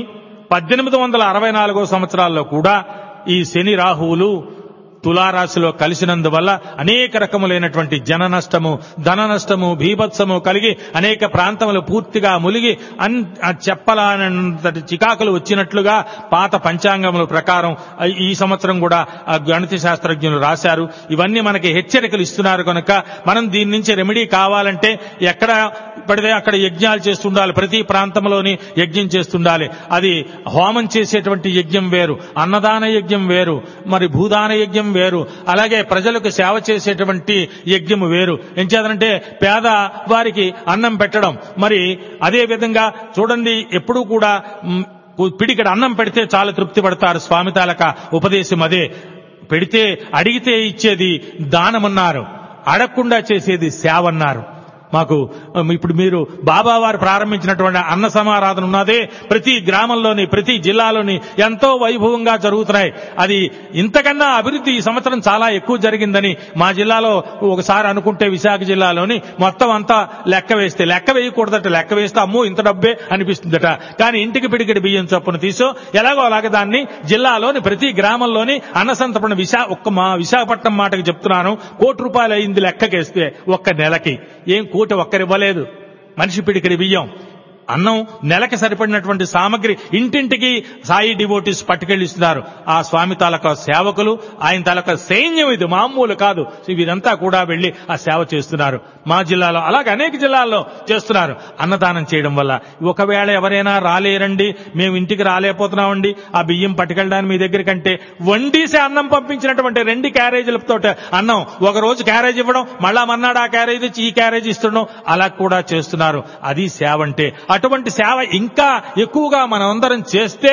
S2: పద్దెనిమిది వందల అరవై నాలుగో సంవత్సరాల్లో కూడా ఈ శని రాహువులు తులారాశిలో కలిసినందువల్ల అనేక రకములైనటువంటి జన నష్టము ధన నష్టము భీభత్సము కలిగి అనేక ప్రాంతములు పూర్తిగా ములిగి అన్ ఆ చెప్పలానంతటి చికాకులు వచ్చినట్లుగా పాత పంచాంగముల ప్రకారం ఆ ఈ సంవత్సరం కూడా ఆ గణిత శాస్త్రజ్ఞులు రాశారు ఇవన్నీ మనకి హెచ్చరికలు ఇస్తున్నారు కనుక మనం దీని నుంచి రెమెడీ కావాలంటే ఎక్కడ పడితే అక్కడ యజ్ఞాలు చేస్తుండాలి ప్రతి ప్రాంతంలోని యజ్ఞం చేస్తుండాలి అది హోమం చేసేటువంటి యజ్ఞం వేరు అన్నదాన యజ్ఞం వేరు మరి భూదాన యజ్ఞం వేరు అలాగే ప్రజలకు సేవ చేసేటువంటి యజ్ఞం వేరు ఏం చేయాలంటే పేద వారికి అన్నం పెట్టడం మరి అదే విధంగా చూడండి ఎప్పుడూ కూడా మ్, పిడికడ అన్నం పెడితే చాలా తృప్తి పడతారు స్వామి తాలక ఉపదేశం అదే పెడితే అడిగితే ఇచ్చేది దానమన్నారు అడగకుండా చేసేది సేవ అన్నారు మాకు ఉమ్, ఇప్పుడు మీరు బాబా వారు ప్రారంభించినటువంటి అన్న సమారాధన ఉన్నదే ప్రతి గ్రామంలోని ప్రతి జిల్లాలోని ఎంతో వైభవంగా జరుగుతున్నాయి అది ఇంతకన్నా అభివృద్ధి ఈ సంవత్సరం చాలా ఎక్కువ జరిగిందని మా జిల్లాలో ఒకసారి అనుకుంటే విశాఖ జిల్లాలోని మొత్తం అంతా లెక్క వేస్తే లెక్క వేయకూడదట లెక్క వేస్తే అమ్మో ఇంత డబ్బే అనిపిస్తుందట కానీ ఇంటికి పిడికిడి బియ్యం చొప్పున తీసో ఎలాగో అలాగే దాన్ని జిల్లాలోని ప్రతి గ్రామంలోని అన్నసంతపడిన విశా ఒక్క మా విశాఖపట్నం మాటకి చెప్తున్నాను కోటి రూపాయలు అయింది లెక్కకేస్తే ఒక్క నెలకి ఏం కోటి ఒక్కరివ్వలేదు మనిషి పిడికిడి బియ్యం అన్నం నెలకి సరిపడినటువంటి సామగ్రి ఇంటింటికి సాయి డివోటీస్ పట్టుకెళ్ళిస్తున్నారు ఆ స్వామి తాలూకా సేవకులు ఆయన తాలూకా సైన్యం ఇది మామూలు కాదు వీరంతా కూడా వెళ్లి ఆ సేవ చేస్తున్నారు మా జిల్లాలో అలాగే అనేక జిల్లాల్లో చేస్తున్నారు అన్నదానం చేయడం వల్ల ఒకవేళ ఎవరైనా రాలేరండి మేము ఇంటికి రాలేకపోతున్నామండి ఆ బియ్యం పట్టుకెళ్ళడానికి మీ దగ్గర కంటే వండీసే అన్నం పంపించినటువంటి రెండు క్యారేజీలతో అన్నం ఒక రోజు క్యారేజ్ ఇవ్వడం మళ్ళా మన్నాడు ఆ క్యారేజ్ ఇచ్చి ఈ క్యారేజ్ ఇస్తుండడం అలా కూడా చేస్తున్నారు అది సేవ అంటే అటువంటి సేవ ఇంకా ఎక్కువగా మనం అందరం చేస్తే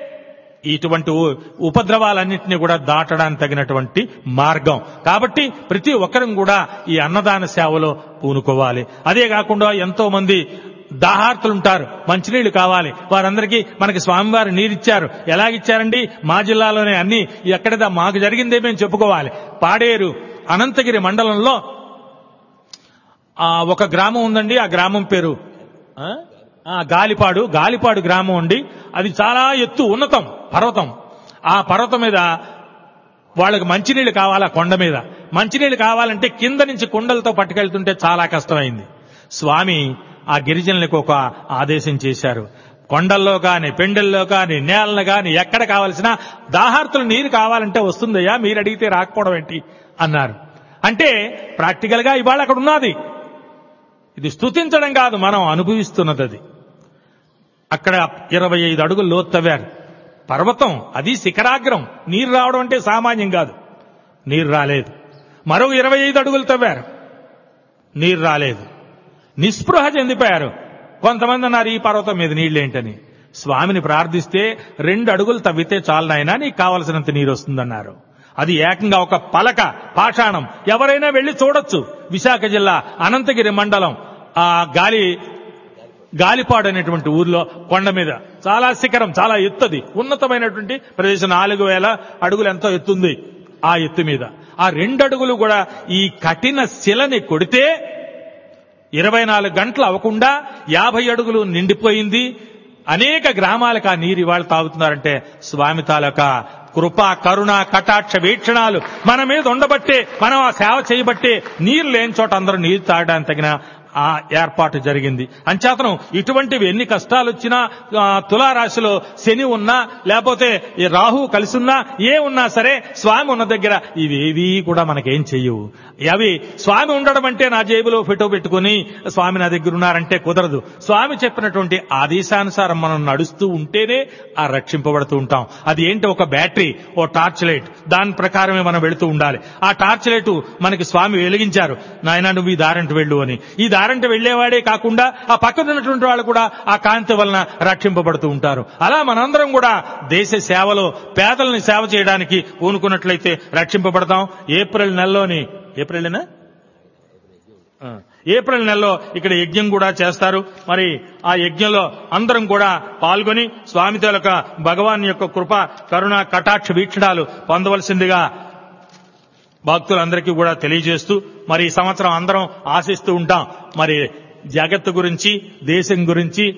S2: ఇటువంటి ఉ- ఉపద్రవాలన్నింటినీ కూడా దాటడానికి తగినటువంటి మార్గం కాబట్టి ప్రతి ఒక్కరం కూడా ఈ అన్నదాన సేవలో పూనుకోవాలి అదే కాకుండా ఎంతో మంది దాహార్తులు ఉంటారు మంచినీళ్లు కావాలి వారందరికీ మనకి స్వామివారు నీరిచ్చారు ఎలాగిచ్చారండి మా జిల్లాలోనే అన్ని ఎక్కడదా మాకు జరిగిందే మేము చెప్పుకోవాలి పాడేరు అనంతగిరి మండలంలో ఆ ఒక గ్రామం ఉందండి ఆ గ్రామం పేరు ఆ? ఆ, గాలిపాడు గాలిపాడు గ్రామం ఉండి అది చాలా ఎత్తు ఉన్నతం పర్వతం ఆ పర్వతం మీద వాళ్ళకి మంచినీళ్ళు కావాలా కొండ మీద మంచినీళ్ళు కావాలంటే కింద నుంచి కుండలతో పట్టుకెళ్తుంటే చాలా కష్టమైంది స్వామి ఆ గిరిజనులకు ఒక ఆదేశం చేశారు కొండల్లో కాని పెండల్లో కాని నేలను కాని ఎక్కడ కావలసిన దాహార్తులు నీరు కావాలంటే వస్తుందయ్యా మీరు అడిగితే రాకపోవడం ఏంటి అన్నారు అంటే ప్రాక్టికల్ గా ఇవాళ అక్కడ ఉన్నది ఇది స్తుతించడం కాదు మనం అనుభవిస్తున్నది అది అక్కడ ఇరవై ఐదు అడుగులు లోతు తవ్వారు పర్వతం అది శిఖరాగ్రం నీరు రావడం అంటే సామాన్యం కాదు నీరు రాలేదు మరో ఇరవై ఐదు అడుగులు తవ్వారు నీరు రాలేదు నిస్పృహ చెందిపోయారు కొంతమంది అన్నారు ఈ పర్వతం మీద నీళ్ళేంటని స్వామిని ప్రార్థిస్తే రెండు అడుగులు తవ్వితే చాలు నాయనా నీకు కావలసినంత నీరు వస్తుందన్నారు అది ఏకంగా ఒక పలక పాషాణం ఎవరైనా వెళ్లి చూడొచ్చు విశాఖ జిల్లా అనంతగిరి మండలం ఆ గాలి గాలిపాడు అనేటువంటి ఊర్లో కొండ మీద చాలా శిఖరం చాలా ఎత్తుది ఉన్నతమైనటువంటి ప్రదేశం నాలుగు వేల అడుగులు ఎంతో ఎత్తుంది ఆ ఎత్తు మీద ఆ రెండు అడుగులు కూడా ఈ కఠిన శిలని కొడితే ఇరవై నాలుగు గంటలు అవ్వకుండా యాభై అడుగులు నిండిపోయింది అనేక గ్రామాలకు ఆ నీరు ఇవాళ తాగుతున్నారంటే స్వామి తాలూకా కృప కరుణ కటాక్ష వీక్షణాలు మన మీద ఉండబట్టే మనం ఆ సేవ చేయబట్టే నీరు లేని చోట అందరూ నీరు తాగడానికి తగిన ఆ ఏర్పాటు జరిగింది అంచేతనం ఇటువంటివి ఎన్ని కష్టాలు వచ్చినా ఆ, తులారాశిలో శని ఉన్నా లేకపోతే ఈ రాహు కలిసి ఉన్నా ఏ ఉన్నా సరే స్వామి ఉన్న దగ్గర ఇవేవీ కూడా మనకేం చెయ్యవు అవి స్వామి ఉండడం అంటే నా జేబులో ఫోటో పెట్టుకుని స్వామి నా దగ్గర ఉన్నారంటే కుదరదు స్వామి చెప్పినటువంటి ఆదేశానుసారం మనం నడుస్తూ ఉంటేనే ఆ రక్షింపబడుతూ ఉంటాం అది ఏంటి ఒక బ్యాటరీ ఓ టార్చ్ లైట్ దాని ప్రకారమే మనం వెళుతూ ఉండాలి ఆ టార్చ్ లైట్ మనకి స్వామి వెలిగించారు నాయన నువ్వు ఈ దారంటి వెళ్ళు అని ఈ దారంటి వెళ్లేవాడే కాకుండా ఆ పక్కన ఉన్నటువంటి వాళ్ళు కూడా ఆ కాంతి వలన రక్షింపబడుతూ ఉంటారు అలా మనందరం కూడా దేశ సేవలో పేదల్ని సేవ చేయడానికి పూనుకున్నట్లయితే రక్షింపబడతాం ఏప్రిల్ నెలలోని ఏప్రిల్నా ఆ, ఏప్రిల్ నెలలో ఇక్కడ యజ్ఞం కూడా చేస్తారు మరి ఆ యజ్ఞంలో అందరం కూడా పాల్గొని స్వామి తాలూక భగవాన్ యొక్క కృప కరుణ కటాక్ష వీక్షణాలు పొందవలసిందిగా భక్తులందరికీ కూడా తెలియజేస్తూ మరి ఈ సంవత్సరం అందరం ఆశిస్తూ ఉంటాం మరి జగత్తు గురించి దేశం గురించి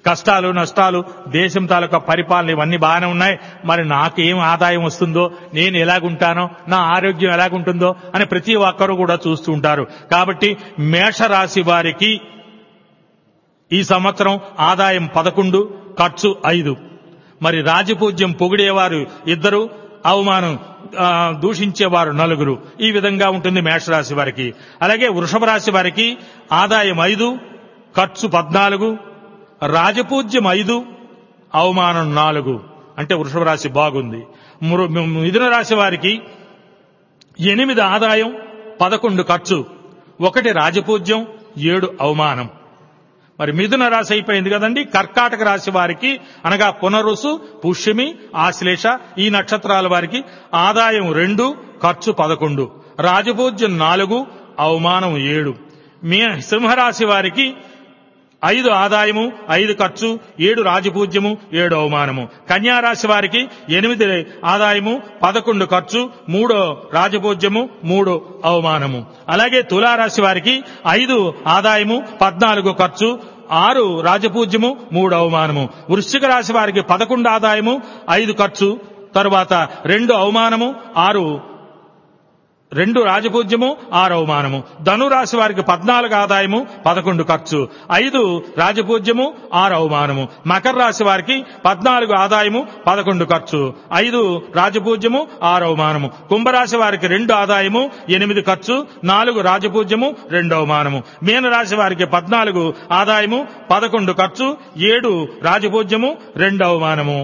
S2: కష్టాలు నష్టాలు దేశం తాలూకా పరిపాలన ఇవన్నీ బాగానే ఉన్నాయి మరి నాకు ఏం ఆదాయం వస్తుందో నేను ఎలాగుంటానో నా ఆరోగ్యం ఎలాగుంటుందో అని ప్రతి ఒక్కరూ కూడా చూస్తూ ఉంటారు కాబట్టి మేషరాశి వారికి ఈ సంవత్సరం ఆదాయం పదకొండు ఖర్చు ఐదు మరి రాజపూజ్యం పొగిడేవారు ఇద్దరు అవమానం ఆ, దూషించేవారు నలుగురు ఈ విధంగా ఉంటుంది మేషరాశి వారికి అలాగే వృషభ రాశి వారికి ఆదాయం ఐదు ఖర్చు పద్నాలుగు రాజపూజ్యం ఐదు అవమానం నాలుగు అంటే వృషభ రాశి బాగుంది మృ- మిథున రాశి వారికి ఎనిమిది ఆదాయం పదకొండు ఖర్చు ఒకటి రాజపూజ్యం ఏడు అవమానం మరి మిథున రాశి అయిపోయింది కదండి కర్కాటక రాశి వారికి అనగా పునరుసు పుష్యమి ఆశ్లేష ఈ నక్షత్రాల వారికి ఆదాయం రెండు ఖర్చు పదకొండు రాజపూజ్యం నాలుగు అవమానం ఏడు మీ సింహరాశి వారికి ఐదు ఆదాయము ఐదు ఖర్చు ఏడు రాజపూజ్యము ఏడు అవమానము కన్యారాశి వారికి ఎనిమిది ఆదాయము పదకొండు ఖర్చు మూడో రాజపూజ్యము మూడు అవమానము అలాగే తులారాశి వారికి ఐదు ఆదాయము పద్నాలుగు ఖర్చు ఆరు రాజపూజ్యము మూడు అవమానము వృశ్చిక రాశి వారికి పదకొండు ఆదాయము ఐదు ఖర్చు తరువాత రెండు అవమానము ఆరు రెండు రాజపూజ్యము ఆరు అవమానము ధనురాశి వారికి పద్నాలుగు ఆదాయము పదకొండు ఖర్చు ఐదు రాజపూజ్యము ఆరు అవమానము మకర రాశి వారికి పద్నాలుగు ఆదాయము పదకొండు ఖర్చు ఐదు రాజపూజ్యము ఆరు అవమానము కుంభరాశి వారికి రెండు ఆదాయము ఎనిమిది ఖర్చు నాలుగు రాజపూజ్యము రెండు అవమానము మీనరాశి వారికి పద్నాలుగు ఆదాయము పదకొండు ఖర్చు ఏడు రాజపూజ్యము రెండు అవమానము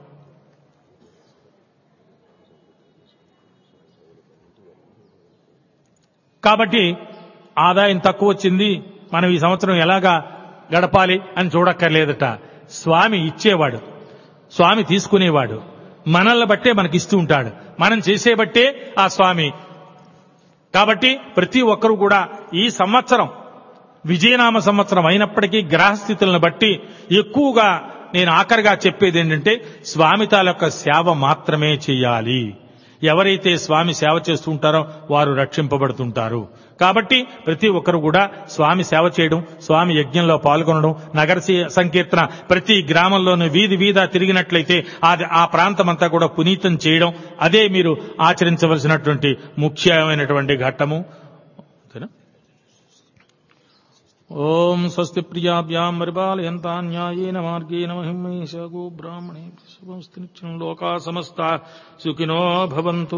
S2: కాబట్టి ఆదాయం తక్కువ వచ్చింది మనం ఈ సంవత్సరం ఎలాగా గడపాలి అని చూడక్కర్లేదట స్వామి ఇచ్చేవాడు స్వామి తీసుకునేవాడు మనల్ని బట్టే మనకి ఇస్తూ ఉంటాడు మనం చేసే బట్టే ఆ స్వామి కాబట్టి ప్రతి ఒక్కరూ కూడా ఈ సంవత్సరం విజయనామ సంవత్సరం అయినప్పటికీ గ్రహస్థితులను బట్టి ఎక్కువగా నేను ఆఖరిగా చెప్పేది ఏంటంటే స్వామి తాలొక్క సేవ మాత్రమే చేయాలి ఎవరైతే స్వామి సేవ చేస్తుంటారో వారు రక్షింపబడుతుంటారు కాబట్టి ప్రతి ఒక్కరు కూడా స్వామి సేవ చేయడం స్వామి యజ్ఞంలో పాల్గొనడం నగర సి- సంకీర్తన ప్రతి గ్రామంలోనూ వీధి వీధ తిరిగినట్లయితే అది ఆ ప్రాంతం అంతా కూడా పునీతం చేయడం అదే మీరు ఆచరించవలసినటువంటి ముఖ్యమైనటువంటి ఘట్టము అంతేనా ఓం స్వస్తి ప్రియాభ్యాం పరిపాలయంతా న్యాయేన మార్గేణ మహిమేష గో బ్రాహ్మణే శుభమస్తు నిత్యం లోకా సమస్త సుఖినో భవంతు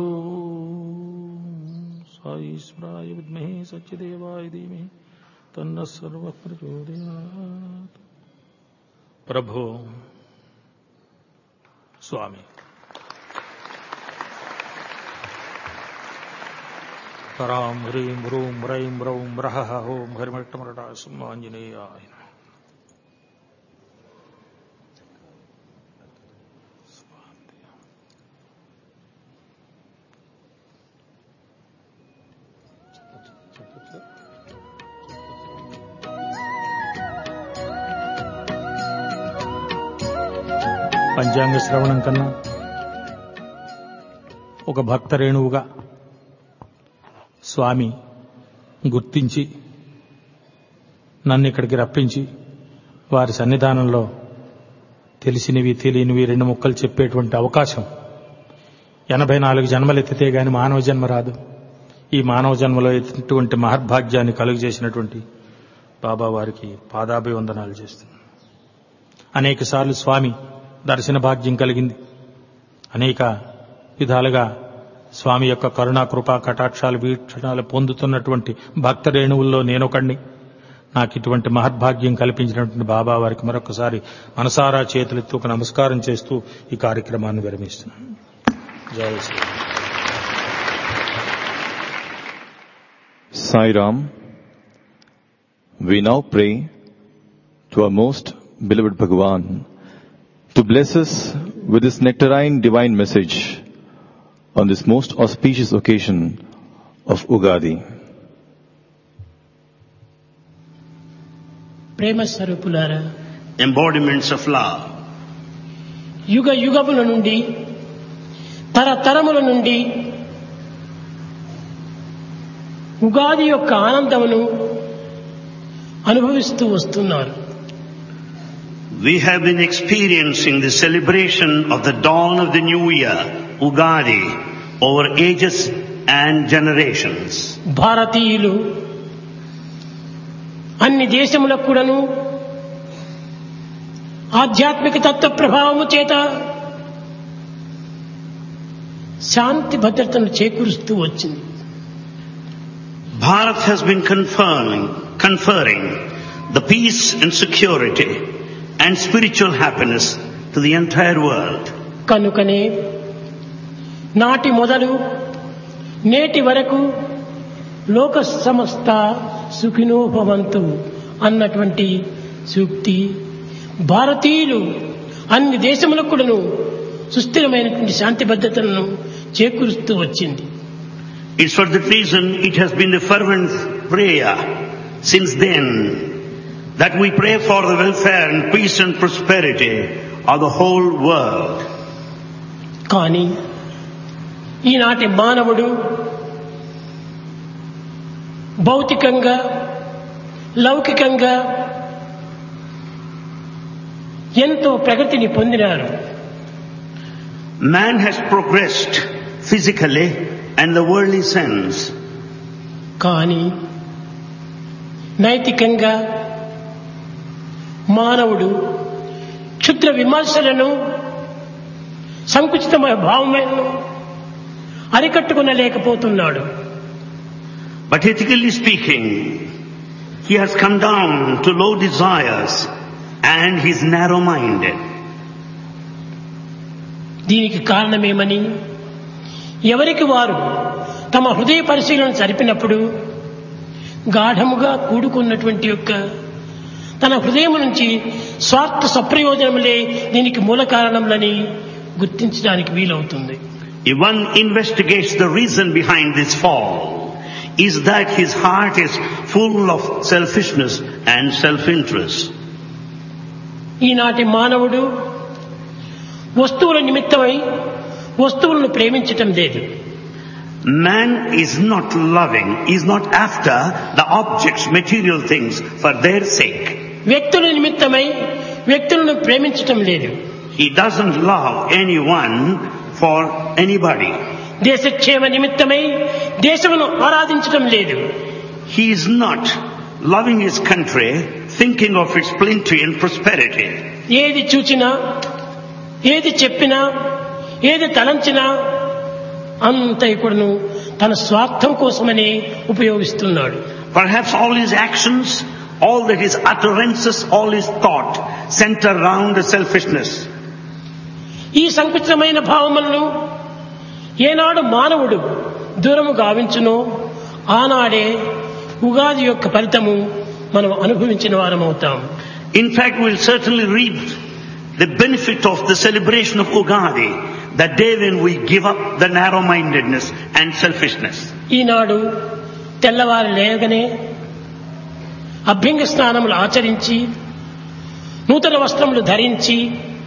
S2: సాయిశ్వరాయ విద్మహే సత్యదేవాయ ధీమహి తన్న సర్వ ప్రచోదయాత్ ప్రభో స్వామి తరాం హ్రీం హ్రూం హ్రైం హ్రౌం హ్రహ ఓం హరిమట్టమరట సింహాంజనేయాయ నమః. పంచాంగ శ్రవణం కన్నా ఒక భక్త రేణువుగా స్వామి గుర్తించి నన్ను ఇక్కడికి రప్పించి వారి సన్నిధానంలో తెలిసినవి తెలియనివి రెండు ముక్కలు చెప్పేటువంటి అవకాశం ఎనభై నాలుగు జన్మలెత్తితే గాని మానవ జన్మ రాదు ఈ మానవ జన్మలో ఎత్తినటువంటి మహర్భాగ్యాన్ని కలుగజేసినటువంటి బాబా వారికి పాదాభివందనాలు చేస్తున్నాను అనేక సార్లు స్వామి దర్శన భాగ్యం కలిగింది అనేక విధాలుగా స్వామి యొక్క కరుణా కృపా కటాక్షాలు వీక్షణాలు పొందుతున్నటువంటి భక్త రేణువుల్లో నేనొకండి నాకు ఇటువంటి మహద్భాగ్యం కల్పించినటువంటి బాబా వారికి మరొకసారి మనసారా చేతులెత్తి ఒక నమస్కారం చేస్తూ ఈ కార్యక్రమాన్ని విరమిస్తున్నాను జై Shri
S3: Sai Ram, we now pray to our most beloved Bhagavan to bless us with this nectarine divine message on this most auspicious occasion of Ugadi.
S4: ప్రేమ స్వరూపులారా
S5: embodiments of love.
S4: యుగ యుగముల నుండి తరతరముల నుండి ఉగాది యొక్క ఆనందమును అనుభవిస్తూ వస్తున్నారు
S5: We have been experiencing the celebration of the dawn of the new year, Ugadi, over ages and generations.
S4: భారతీయులు అన్ని దేశములకు కూడాను ఆధ్యాత్మిక తత్వ ప్రభావము చేత శాంతి భద్రతను చేకూరుస్తూ వచ్చింది
S5: Bharat has been conferring, conferring the peace and security and spiritual happiness to the entire world.
S4: కనుకనే నాటి మొదలు నేటి వరకు లోక సమస్త సుఖినోభవంతు అన్నటువంటి సూక్తి భారతీయులు అన్ని దేశములకు కూడాను సుస్థిరమైనటువంటి శాంతి భద్రతలను చేకూరుస్తూ వచ్చింది
S5: It's for that reason it has been the fervent prayer since then that we pray for the welfare and peace and prosperity of the whole world.
S4: కానీ ఈనాటి మానవుడు భౌతికంగా లౌకికంగా ఎంతో ప్రగతిని పొందినారు
S5: Man has progressed physically and the worldly sense,
S4: కానీ నైతికంగా మానవుడు క్షుద్ర విమర్శలను సంకుచితమైన భావములను అరికట్టుకునలేకపోతున్నాడు
S5: but ethically speaking, he has come down to low desires and he's narrow-minded.
S4: దీనికి కారణమేమని ఎవరికి వారు తమ హృదయ పరిశీలన జరిపినప్పుడు గాఢముగా కూడుకున్నటువంటి యొక్క తన హృదయం నుంచి స్వార్థ సప్రయోజనములే దీనికి మూల కారణములని గుర్తించడానికి వీలవుతుంది
S5: If one investigates the reason behind this fall, is that his heart is full of selfishness and self-interest.
S4: ఈనాటి మానవుడు వస్తువుల నిమిత్తమై వస్తువులను ప్రేమించటం లేదు
S5: Man is not loving, is not after the objects, material things for their sake.
S4: వ్యక్తుల నిమిత్తమై వ్యక్తులను ప్రేమించటం లేదు
S5: He doesn't love anyone for anybody.
S4: దేశక్షేమ నిమిత్తమై దేశమును ఆరాధించటం లేదు
S5: He is not loving his country, thinking of its plenty and prosperity.
S4: ఏది చూచినా ఏది చెప్పినా ఏది తలంచినా అంత కూడాను తన స్వార్థం కోసమని ఉపయోగిస్తున్నాడు
S5: Perhaps all his actions, all that his utterances, all his thought center around the selfishness.
S4: ఈ సంకుచితమైన భావములను ఏనాడు మానవుడు దూరము గావించునో ఆనాడే ఉగాది యొక్క ఫలితము మనం అనుభవించిన వారమవుతాం
S5: In fact, we'll certainly reap the benefit of the celebration of Ugadi, the day when we give up the narrow-mindedness and selfishness.
S4: ఈనాడు తెల్లవారు లేగనే అభ్యంగ స్నానములు ఆచరించి నూతన వస్త్రములు ధరించి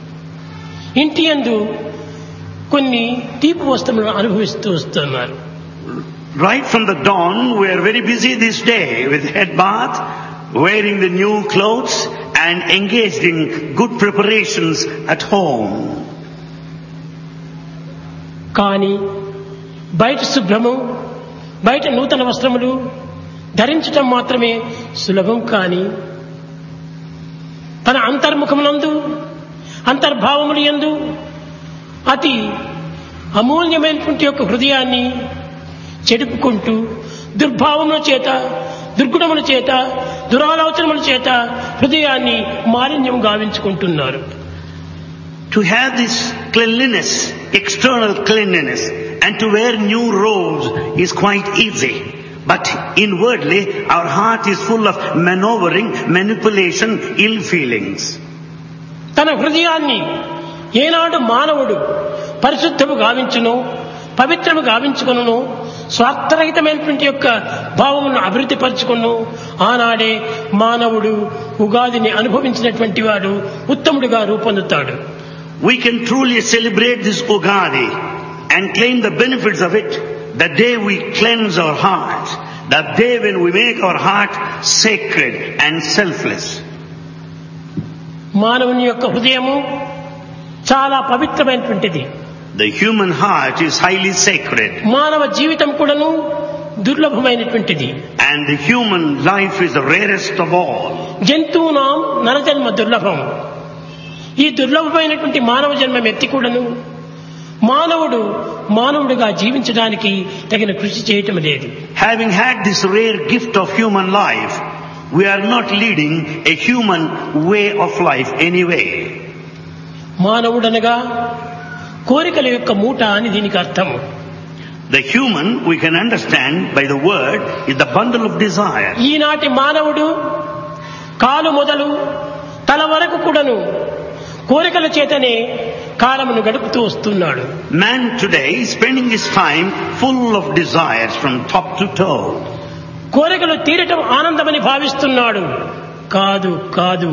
S4: ఇంటి యందు కొన్ని తీపి వస్త్రములను అనుభవిస్తూ వస్తున్నారు
S5: Right from the dawn, we are very busy this day with head bath, wearing the new clothes and engaged in good preparations at home.
S4: కానీ బయట శుభ్రము బయట నూతన వస్త్రములు ధరించటం మాత్రమే సులభం కాని తన అంతర్ముఖమునందు అంతర్భావములు యందు అతి అమూల్యమైనటువంటి యొక్క హృదయాన్ని చెడుపుకుంటూ దుర్భావముల చేత దుర్గుణముల చేత దురాలోచనముల చేత హృదయాన్ని మాలిన్యం గావించుకుంటున్నారు
S5: To have this cleanliness, external cleanliness, and to wear new robes is quite easy. But inwardly, our heart is full of maneuvering, manipulation, ill feelings.
S4: తన హృదయాన్ని ఏనాడు మానవుడు పరిశుద్ధము గావించును పవిత్రము గావించుకును స్వార్థరహితమైనటువంటి యొక్క భావమును అభివృద్ధి పరచుకును ఆనాడే మానవుడు ఉగాదిని అనుభవించినటువంటి వాడు ఉత్తముడిగా రూపొందుతాడు
S5: We can truly celebrate this Ugadi and claim the benefits of it the day we cleanse our hearts, the day when we make our heart sacred and selfless.
S4: మానవుని యొక్క హృదయము చాలా పవిత్రమైనటువంటిది
S5: The human heart is highly sacred
S4: మానవ జీవితం కూడాను దుర్లభమైనటువంటిది
S5: and the human life is the rarest of all.
S4: జంతువునాం నరజన్మ దుర్లభం ఈ దుర్లభమైనటువంటి మానవ జన్మం ఎత్తి కూడాను మానవుడు మానవుడిగా జీవించడానికి తగిన కృషి చేయటం లేదు
S5: Having had this rare gift of human life, we are not leading a human way of life anyway.
S4: మానవుడనగా కోరికల యొక్క మూట అని దీనికి అర్థము
S5: The human, we can understand by the word, is the bundle of desire.
S4: ఈనాటి మానవుడు కాలు మొదలు తల వరకు కూడాను కోరికల చేతనే కాలమును గడుపుతూ వస్తున్నాడు
S5: Man today is spending his time full of desires from top to toe.
S4: కోరికలు తీరటం ఆనందమని భావిస్తున్నాడు కాదు కాదు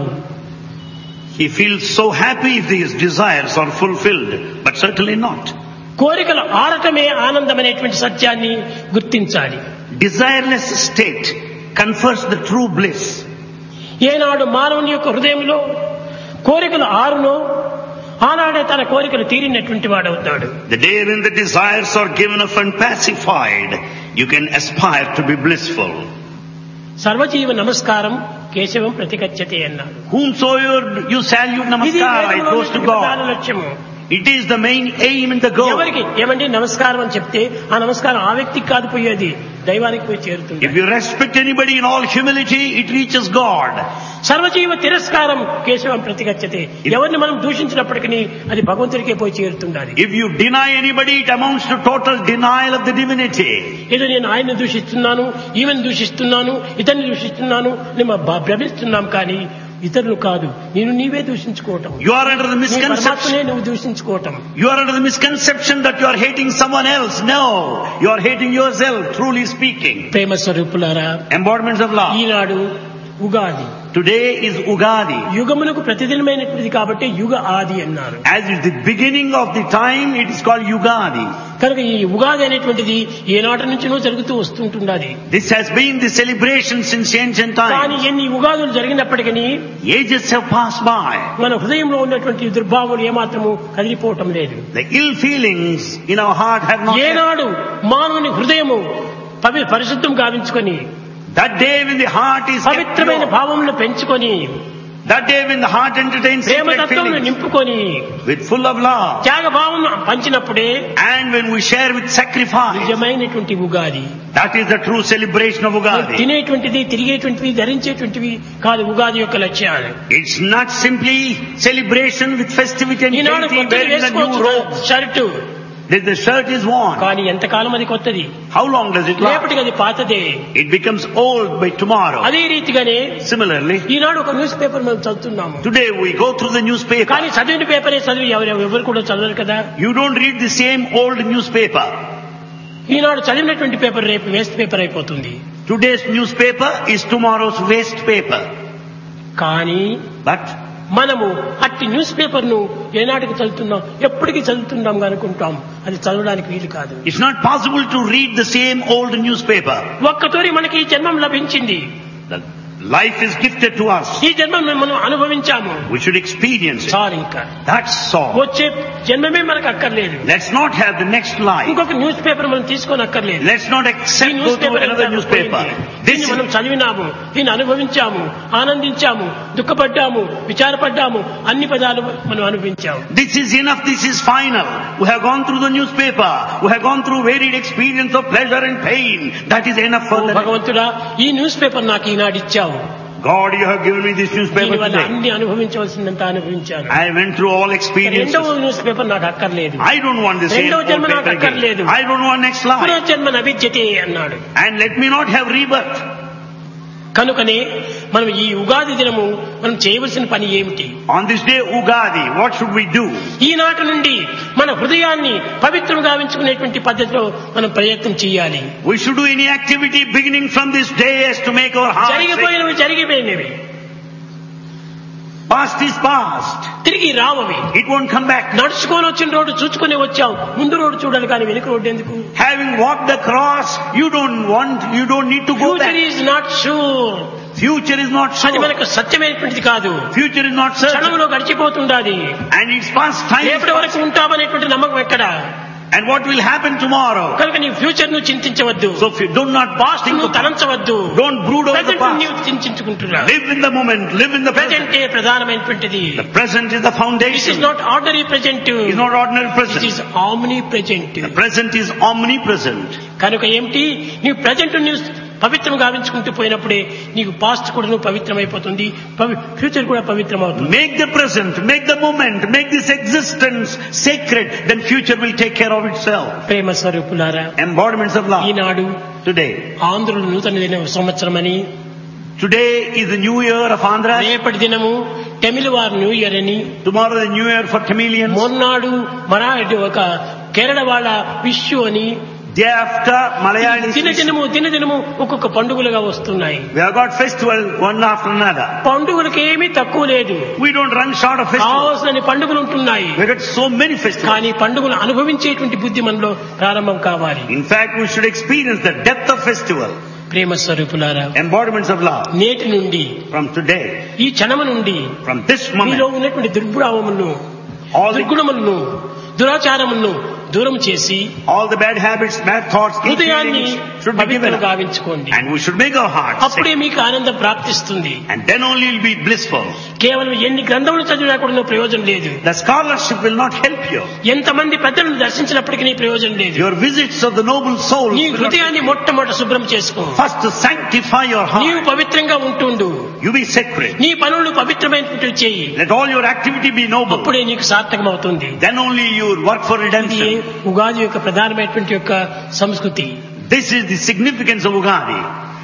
S5: He feels so happy if his desires are fulfilled, but certainly not.
S4: కోరికలు ఆడటమే ఆనందమనేటువంటి సత్యాన్ని గుర్తించాలి
S5: Desireless state confers the true bliss.
S4: ఏనాడు మానవుని యొక్క హృదయంలో కోరికలు ఆరునో ఆనాడే తన కోరికలు తీరినటువంటి వాడవుతాడు
S5: The day when the desires are given up and pacified, you can aspire to be blissful.
S4: సర్వజీవ నమస్కారం కేశవం ప్రతిగచ్చతే అన్నాడు
S5: Whomsoever you salute
S4: ఇది
S5: namaskara, it
S4: వేదంలో
S5: goes to
S4: ప్రధాన
S5: God.
S4: లక్ష్యము
S5: It is the main aim and the goal.
S4: ఎవరికి ఏమండి నమస్కారం అని చెప్తే ఆ నమస్కారం ఆ వ్యక్తికి కాదు పోయేది దైవానికి పోయి చేరుతుంది
S5: If you respect anybody in all humility, it reaches God.
S4: సర్వజీవ తిరస్కారం కేశవం ప్రతిగచ్చతే ఎవరిని మనం దూషించినప్పటికీ అది భగవంతుడికే పోయి చేరుతుండాలి
S5: If you deny anybody, it amounts to total denial of the divinity.
S4: ఏదో నేను ఆయన్ని దూషిస్తున్నాను ఈమెను దూషిస్తున్నాను ఇతన్ని దూషిస్తున్నాను అని మా భ- భ్రమిస్తున్నాం కానీ ఇతరులు కాదు నేను నీవే దూషించుకోవటం
S5: You are under the
S4: నీ
S5: misconception.
S4: పరమాత్మనే నువ్వు దూషించుకోవటం
S5: You are under the misconception that you are hating someone else. No, you are hating yourself, truly speaking.
S4: ప్రేమ స్వరూపులారా
S5: Embodiments of love.
S4: Eenadu Ugadi
S5: Today is Ugadi.
S4: యుగమునకు ప్రతిదినమైనటువంటిది కాబట్టి యుగ ఆది అన్నారు
S5: As is the beginning of the time, it is called Ugadi.
S4: కనుక ఈ ఉగాది అనేటువంటిది ఏనాటి నుంచినో జరుగుతూ వస్తుంటున్నది
S5: This has been the celebration since ancient
S4: కానీ
S5: times.
S4: ఎన్ని ఉగాదులు జరిగినప్పటికీ
S5: Ages have passed by.
S4: మన హృదయంలో ఉన్నటువంటి దుర్భావాలు ఏమాత్రము కదిలిపోవటం లేదు
S5: The ill feelings in our heart have not. left.
S4: ఏనాడు మానవుని హృదయము పవి పరిశుద్ధం గావించుకొని
S5: That day when the heart is kept
S4: పవిత్రమైన
S5: pure,
S4: భావములను పెంచుకొని
S5: that day when the heart entertains sacred
S4: ప్రేమతత్వమును
S5: feelings
S4: నింపుకొని
S5: with full of love,
S4: త్యాగభావం పంచినప్పుడే
S5: and when we share with sacrifice,
S4: నిజమైనటువంటి Ugadi
S5: that is the true celebration of Ugadi.
S4: తినేటువంటిది తిరిగేటువంటివి ధరించేటువంటివి కాదు ఉగాది యొక్క లక్ష్యాలు
S5: It's not simply celebration with festivity and
S4: ఈనాడు
S5: gaiety,
S4: కొత్తది
S5: wearing the new
S4: వేసుకోవచ్చు
S5: robes.
S4: Shirt
S5: That the shirt is worn.
S4: కానీ ఎంతకాలం అది కొత్తది
S5: How long does it last?
S4: రేపటికి అది పాతదే
S5: It becomes old by tomorrow.
S4: అదే రీతిగానే
S5: Similarly,
S4: ఈనాడు ఒక న్యూస్ పేపర్ మనం చదువుతున్నాము
S5: today we go through the newspaper.
S4: కానీ చదివిన పేపరే చదివి ఎవరు ఎవరు కూడా చదవరు కదా
S5: You don't read the same old newspaper.
S4: ఈనాడు చదివినటువంటి పేపర్ రేపు వేస్ట్ పేపర్ అయిపోతుంది
S5: Today's newspaper is tomorrow's waste paper.
S4: కానీ
S5: But
S4: మనము అట్టి న్యూస్ పేపర్ ను ఏనాటికి చదువుతున్నాం ఎప్పటికీ చదువుతున్నాం అనుకుంటాం అది చదవడానికి వీలు కాదు
S5: it's not possible to read the same old newspaper.
S4: ఒక్కతోరి మనకి ఈ జన్మం లభించింది
S5: The life is gifted to us.
S4: ఈ జన్మం మనం అనుభవించాము
S5: We should experience it.
S4: చాలు ఇంకా
S5: That's all.
S4: వచ్చే జన్మమే మనకు అక్కర్లేదు
S5: Let's not have the next life.
S4: ఇంకొక న్యూస్ పేపర్ మనం తీసుకొని అక్కర్లేదు
S5: Let's not
S4: ఈ
S5: accept go
S4: news
S5: to
S4: paper
S5: another newspaper. This
S4: దీన్ని మనం చదివినాము దీన్ని అనుభవించాము ఆనందించాము దుఃఖపడ్డాము విచారపడ్డాము అన్ని పదాలు మనం అనుభవించాము
S5: This is enough, this is final. We have gone through the newspaper. We have gone through varied experience of pleasure and pain. That is enough
S4: oh
S5: for the
S4: భగవంతుడా ఈ news paper నాకు ఈనాడు ఇచ్చావు
S5: God, you have given me this newspaper
S4: దీనివల్ల
S5: today.
S4: అన్ని అనుభవించవలసిందంత అనుభవించాను
S5: I went through all experiences.
S4: రెండవ news paper నాకు అక్కర్లేదు
S5: I don't want the same
S4: రెండవ
S5: old
S4: జన్మ నాకు
S5: paper again.
S4: అక్కర్లేదు
S5: I don't want next life.
S4: పునర్జన్మ నవిద్యతే అన్నాడు
S5: And let me not have rebirth.
S4: కనుకనే మనం ఈ ఉగాది దినము మనం చేయవలసిన పని ఏమిటి
S5: On this day, Ugadi, what should we do?
S4: ఈనాటి నుండి మన హృదయాన్ని పవిత్రం గావించుకునేటువంటి పద్ధతిలో మనం ప్రయత్నం చేయాలి
S5: We should do any activity beginning from this day as to make our hearts. sacred.
S4: జరిగిపోయినవి జరిగిపోయినవి
S5: Past is past.
S4: తిరిగి రావవి
S5: It won't come back.
S4: నడుచుకొని వచ్చిన రోడ్డు చూసుకొని వచ్చాం ముందు రోడ్డు చూడాలి కానీ వెనుక రోడ్డు ఎందుకు
S5: Having walked the cross, you don't want, you don't need to go
S4: future
S5: back.
S4: Is not sure
S5: Future is not
S4: అది
S5: sure.
S4: మనకు సత్యమైనటువంటిది కాదు
S5: Future is not certain.
S4: క్షణంలో గడిచిపోతుండాది
S5: And it's past time. is
S4: రేపటి వరకు
S5: past.
S4: ఉంటామనేటువంటి నమ్మకం ఎక్కడ
S5: And what will happen tomorrow?
S4: కనుక నీ ఫ్యూచర్ ను చింతించవద్దు
S5: So if you do not
S4: past
S5: think
S4: ను
S5: of
S4: తలంచవద్దు
S5: Don't brood over the
S4: present
S5: past.
S4: నీవు చింతించుకుంటున్నా
S5: Live in the moment. Live in the present.
S4: ప్రజెంటే ప్రధానమైనటువంటిది
S5: The present is the
S4: this
S5: foundation.
S4: Is not ordinary present
S5: It's not ordinary
S4: this
S5: present.
S4: Is omnipresent
S5: The present is omnipresent.
S4: కనుక ఏమిటి నీవు present నీవు పవిత్రం గావించుకుంటూ పోయినప్పుడే నీకు past కూడా నువ్వు పవిత్రమైపోతుంది future కూడా పవిత్రమవుతుంది
S5: Make the present, make the moment, make this existence sacred, then future will take care of itself.
S4: ప్రేమ స్వరూపులారా
S5: Embodiments of love.
S4: Eenadu
S5: Today.
S4: ఆంధ్రులు నూతన దిన సంవత్సరం అని
S5: Today is the new year of Andhra.
S4: రేపటి దినము తమిళ వారు న్యూ ఇయర్ అని
S5: Tomorrow the new year for Tamilians.
S4: మొన్నాడు మరాఠీ ఒక కేరళ వాళ్ళ విషు అని
S5: Day after Malayalis.
S4: దినదినము దినదినము ఒక్కొక్క పండుగలుగా వస్తున్నాయి
S5: We have got festival one after another.
S4: పండుగలకు ఏమీ తక్కువ లేదు
S5: We don't run short of festivals.
S4: కావాల్సిన పండుగలు ఉంటున్నాయి
S5: We got so many festivals.
S4: కానీ పండుగలు అనుభవించేటువంటి బుద్ధి మనలో ప్రారంభం కావాలి
S5: In fact, we should experience the depth of festival.
S4: ప్రేమ స్వరూపులారా
S5: Embodiments of love.
S4: నేటి నుండి
S5: From today,
S4: ఈ క్షణము నుండి
S5: from this
S4: మీలో
S5: moment,
S4: ఉన్నటువంటి దుర్గుణములను
S5: all the,
S4: దుర్గుణములను దురాచారములను దూరం చేసి
S5: all the bad habits, bad thoughts, ill
S4: హృదయాన్ని
S5: feelings should be given
S4: పవిత్రం
S5: up.
S4: గావించుకోండి
S5: And we should make our hearts
S4: అప్పుడే
S5: sacred.
S4: మీకు ఆనందం ప్రాప్తిస్తుంది
S5: And then only you'll be blissful.
S4: కేవలం ఎన్ని గ్రంథములు చదివినా కూడా ప్రయోజనం లేదు
S5: The scholarship will not help you.
S4: ఎంతమంది పెద్దలను దర్శించినప్పటికీ ప్రయోజనం లేదు
S5: Your visits of the noble soul
S4: నీ
S5: will not
S4: హృదయాన్ని మొట్టమొదట శుభ్రం చేసుకో
S5: first to sanctify your
S4: నీవు
S5: heart.
S4: పవిత్రంగా ఉంటుండు
S5: You be sacred.
S4: నీ పనులు పవిత్రమైనటువంటి చేయి
S5: Let all your activity be noble.
S4: అప్పుడే నీకు సార్థకం అవుతుంది
S5: Then only you will work for
S4: ఇది
S5: redemption.
S4: ఉగాది యొక్క ప్రధానమైనటువంటి యొక్క సంస్కృతి
S5: This is the significance of Ugadi.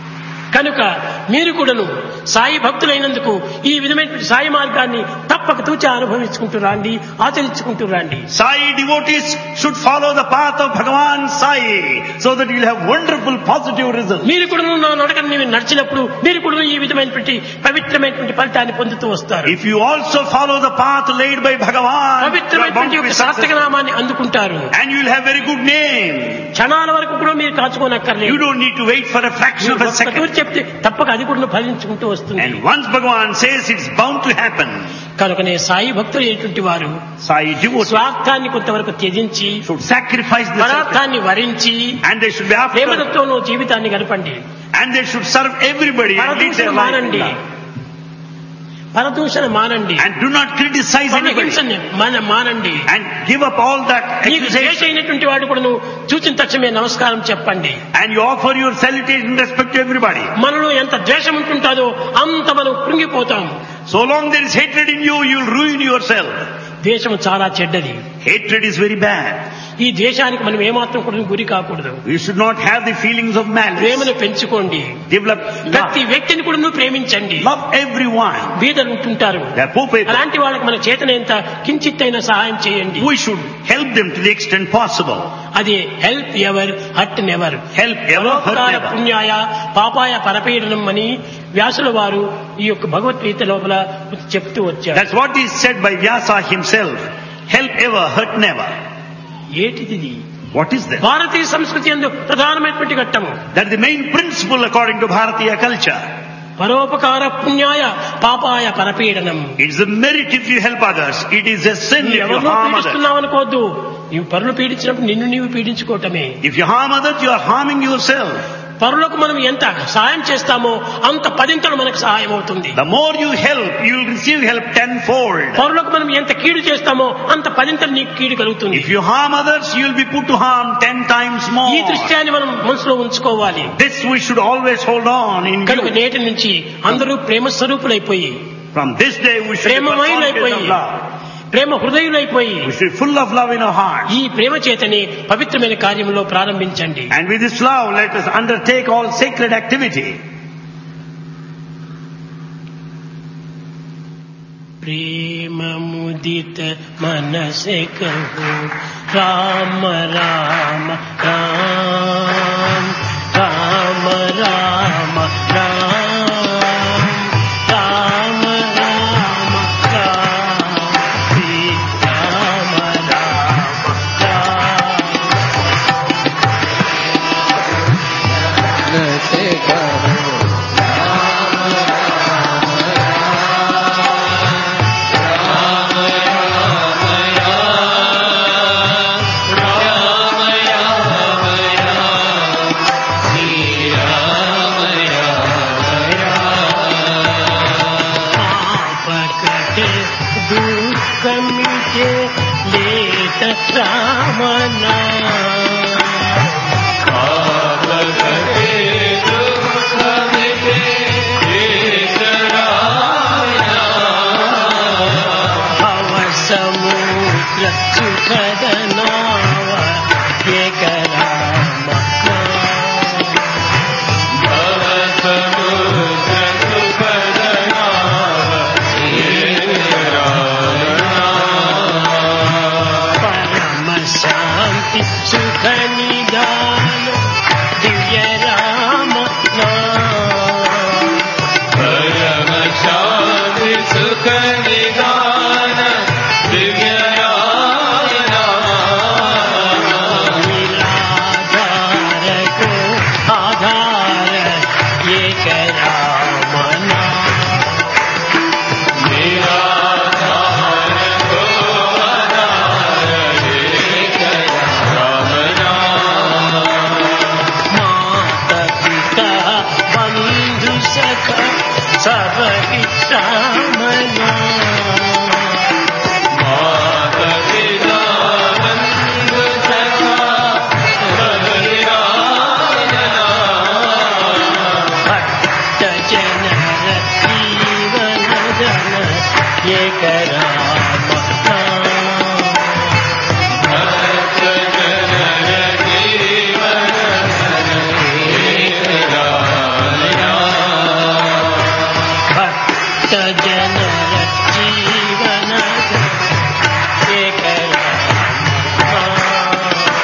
S4: కనుక మీరు కూడాను సాయి భక్తులైనందుకు ఈ విధమైనటువంటి సాయి మార్గాన్ని తప్పక తూచా అనుభవించుకుంటూ రాండి ఆచరించుకుంటూ రండి
S5: Sai devotees should follow the path of Bhagavan Sai so that you'll have wonderful positive results.
S4: మీరు కూడా నా నడకని మీరు నడిచినప్పుడు మీరు కూడా ఈ విధమైనటువంటి పవిత్రమైనటువంటి ఫలితాన్ని పొందుతూ వస్తారు
S5: If you also follow the path laid by Bhagavan, you are bound
S4: పవిత్రమైనటువంటి
S5: to be
S4: యొక్క సార్థక
S5: successful.
S4: నామాన్ని అందుకుంటారు
S5: And you'll have very good name.
S4: క్షణాల వరకు కూడా మీరు
S5: You
S4: కాచుకోనక్కర్లేదు
S5: don't need to wait for a fraction of a
S4: ఒక్క
S5: second.
S4: తూరి చెప్తే తప్పక అది కూడా ఫలించుకుంటూ వస్తుంది
S5: And once Bhagavan says it's bound to happen,
S4: కనుకనే సాయి భక్తులు అయినటువంటి వారు
S5: Sai devotees
S4: స్వార్థాన్ని కొంతవరకు త్యజించి
S5: should sacrifice the self
S4: పదార్థాన్ని వరించి
S5: and they should be after
S4: ప్రేమతత్వంలో జీవితాన్ని గడపండి
S5: and they should serve everybody and lead
S4: పరదూషణ
S5: their life. in
S4: మానండి
S5: love.
S4: పరదూషణ మానండి
S5: And do not criticize anybody
S4: హింసని మన మానండి
S5: and give up all that
S4: నీకు ద్వేష
S5: accusation
S4: అయినటువంటి వాడు కూడా నువ్వు చూచిన తక్షణమే నమస్కారం చెప్పండి
S5: and you offer your salutation and respect to everybody.
S4: మనలో ఎంత ద్వేషం ఉంటుంటాదో అంత మనం కృంగిపోతాం
S5: So long there is hatred in you, you'll ruin yourself.
S4: ద్వేషం చాలా చెడ్డది
S5: Hatred is very bad.
S4: ఈ ద్వేషానికి మనం ఏమాత్రం కూడా గురి కాకూడదు
S5: You should not have the feelings of malice.
S4: ప్రేమను పెంచుకోండి
S5: Develop
S4: ప్రతి
S5: love.
S4: వ్యక్తిని కూడా నువ్వు ప్రేమించండి
S5: Love everyone.
S4: బీదలు ఉంటుంటారు
S5: They are poor people.
S4: అలాంటి వాళ్ళకి మన చేతనైనంత కించిత్తైన సహాయం చేయండి
S5: We should help them to the extent possible.
S4: అది help ever hurt never
S5: Help ever, hurt
S4: పరోపకార
S5: never.
S4: పుణ్యాయ పాపాయ పరపీడనం అని వ్యాసుల వారు ఈ యొక్క భగవద్గీత లోపల చెప్తూ వచ్చారు
S5: That's what is said by Vyasa himself. Help ever, hurt never.
S4: ఏటిది ఇది?
S5: What is that?
S4: భారతీయ సంస్కృతి ఎందు ప్రధానమైనటువంటి ఘట్టము
S5: That is the main principle according to Bharatiya culture.
S4: పరోపకార పుణ్యాయ పాపాయ పరపీడనం
S5: It's a merit if you help others. It is a sin if you
S4: ఎవరినో
S5: harm others.
S4: పీడిస్తున్నావు అనుకోవద్దు నీవు పరులు పీడించినప్పుడు నిన్ను నీవు పీడించుకోవటమే
S5: If you harm others, you are harming yourself.
S4: పరులకు మనం ఎంత సహాయం చేస్తామో అంత పదింతలు మనకు సహాయం అవుతుంది
S5: The more you help, you will receive help tenfold.
S4: పరులకు మనం ఎంత కీడు చేస్తామో అంత పదింతలు నీకు కీడు కలుగుతుంది
S5: If you harm others, you will be put to harm ten times
S4: ఈ
S5: more.
S4: దృశ్యాన్ని మనం మనసులో ఉంచుకోవాలి
S5: This we should always hold on in
S4: కనుక
S5: view.
S4: నేటి నుంచి అందరూ ప్రేమ స్వరూపులైపోయి
S5: From this day, we should be
S4: ప్రేమమయులైపోయి
S5: personified of love.
S4: Prema హృదయులైపోయి
S5: We should be full of love in our hearts.
S4: ఈ ప్రేమ చేతని పవిత్రమైన కార్యంలో ప్రారంభించండి
S5: And with this love, let us undertake all sacred activity.
S4: प्रेम मुदित मन से कहो राम राम राम राम राम राम राम राम राम श्री राम राम राम
S1: से कहो राम
S4: రామనా భవ సముద్ర సుఖద నావ ఏక రామ పరమ శాంతి సుఖ నిదాన దివ్య రామ నిరాధార को आधार एक राम माता पिता बंधु सखा सब रामना भक्त जनर जीवन जन एक राम भक्त जनर जीवन जन एक राम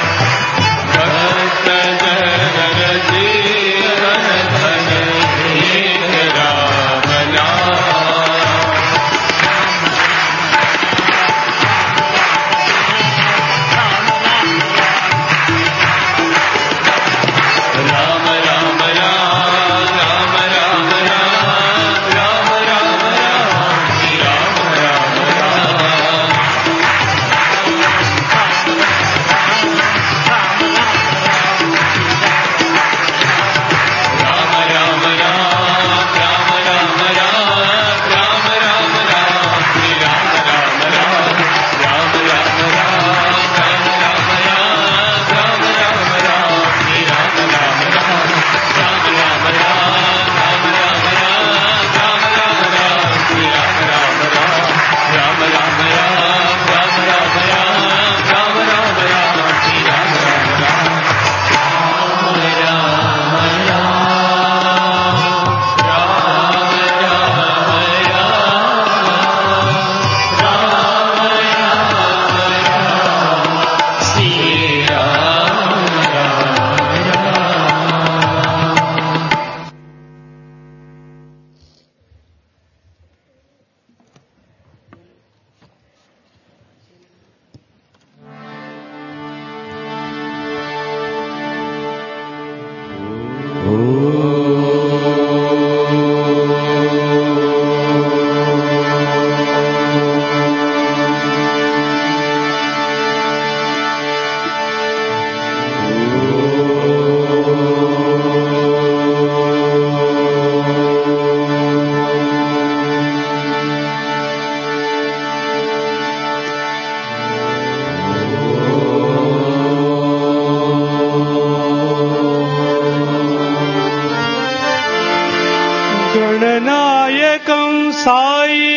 S6: गणनायकं साई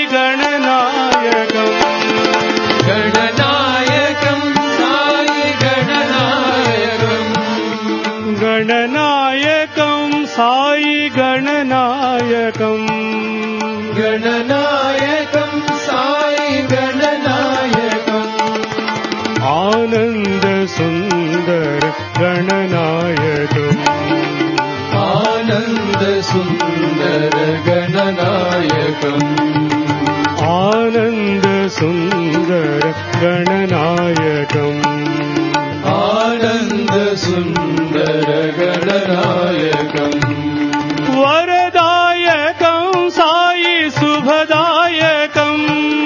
S6: गणनायकम्
S7: गणनायकं साई गणनायकम्
S6: गणनायकं साई गणनायकम्
S7: गणनायकं साई गणनायकम्
S6: आनन्द सुन्दर गणनायकम्
S7: आनन्द सुन्दर गणनायकम्
S6: आनन्द सुन्दर गणनायकम्
S7: आनन्द सुन्दर गणनायकम्
S6: वरदायकं साई शुभदायकम्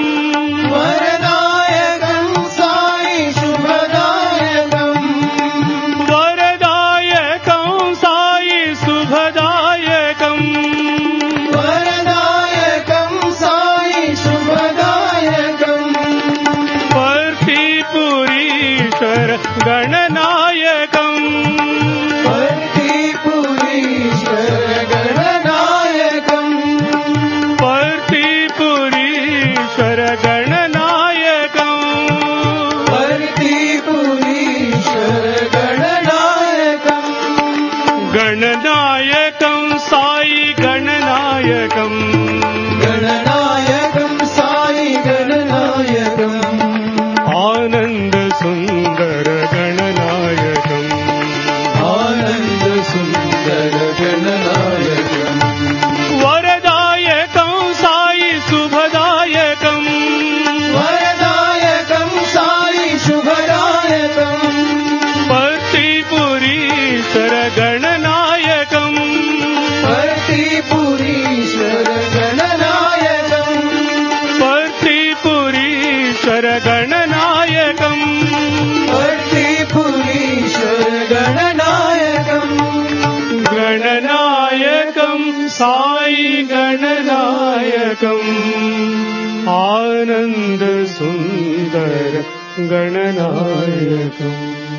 S7: वरदायकं साई शुभदायकम्
S6: वरदायकं साई शुभदायकम् గణనాయకం సాయి గణనాయకం
S7: గణనాయకం సాయి గణనాయకం
S6: ఆనంద సుందర గణనాయకం
S7: ఆనంద సుందర గణనాయకం
S6: వరదాయకం సాయి శుభదాయకం
S7: వరదాయకం సాయి శుభదాయకం
S6: పర్తిపురీశ్వర గణనాయకం
S7: పర్తిపురీశ్వర గణనాయకం
S6: పర్తిపురీశ్వర గణనాయకం
S7: పర్తిపురీశ్వర గణనాయకం
S6: గణనాయకం సాయి గణనాయకం ఆనంద సుందర గణనాయకం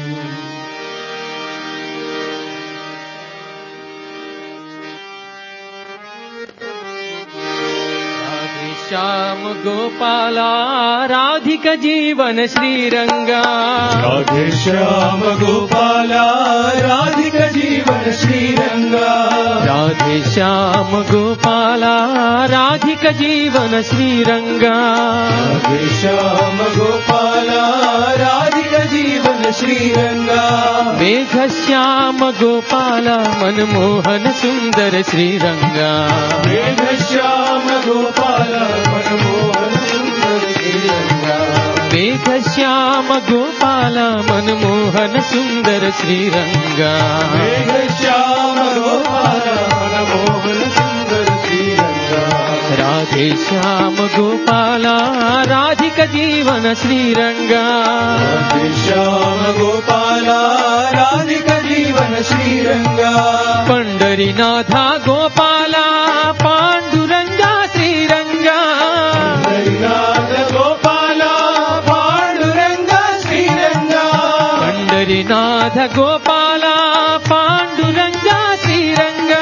S8: రాధే శ్యామ గోపాల రాధిక జీవన శ్రీరంగా
S7: రాధే శ్యామ గోపాల రాధిక జీవన శ్రీరంగా
S8: రాధే శ్యామ గోపాల రాధిక జీవన శ్రీరంగా
S7: రాధే శ్యామ గోపాల రాధిక జీవన శ్రీరంగా
S8: మేఘ శ్యామ గోపాల మనమోహన సుందర శ్రీరంగా
S7: మేఘ శ్యామ గోపాల మనమోహన సుందర శ్రీరంగా
S8: మేఘ శ్యామ గోపాల మనమోహన సుందర శ్రీరంగా
S7: మేఘ శ్యామ గోపాల మనమోహన సుందర శ్రీరంగా
S8: రాధే శ్యామ గోపాల రాధిక జీవన శ్రీరంగా
S7: రాధే శ్యామ గోపాల రాధిక జీవన శ్రీరంగా
S8: పండరినాథ గోపాల పాండురంగా శ్రీరంగా
S7: హరినాథ గోపాల పాండురంగ శ్రీరంగా
S8: పండరినాథ గోపాల పాండురంగా శ్రీరంగా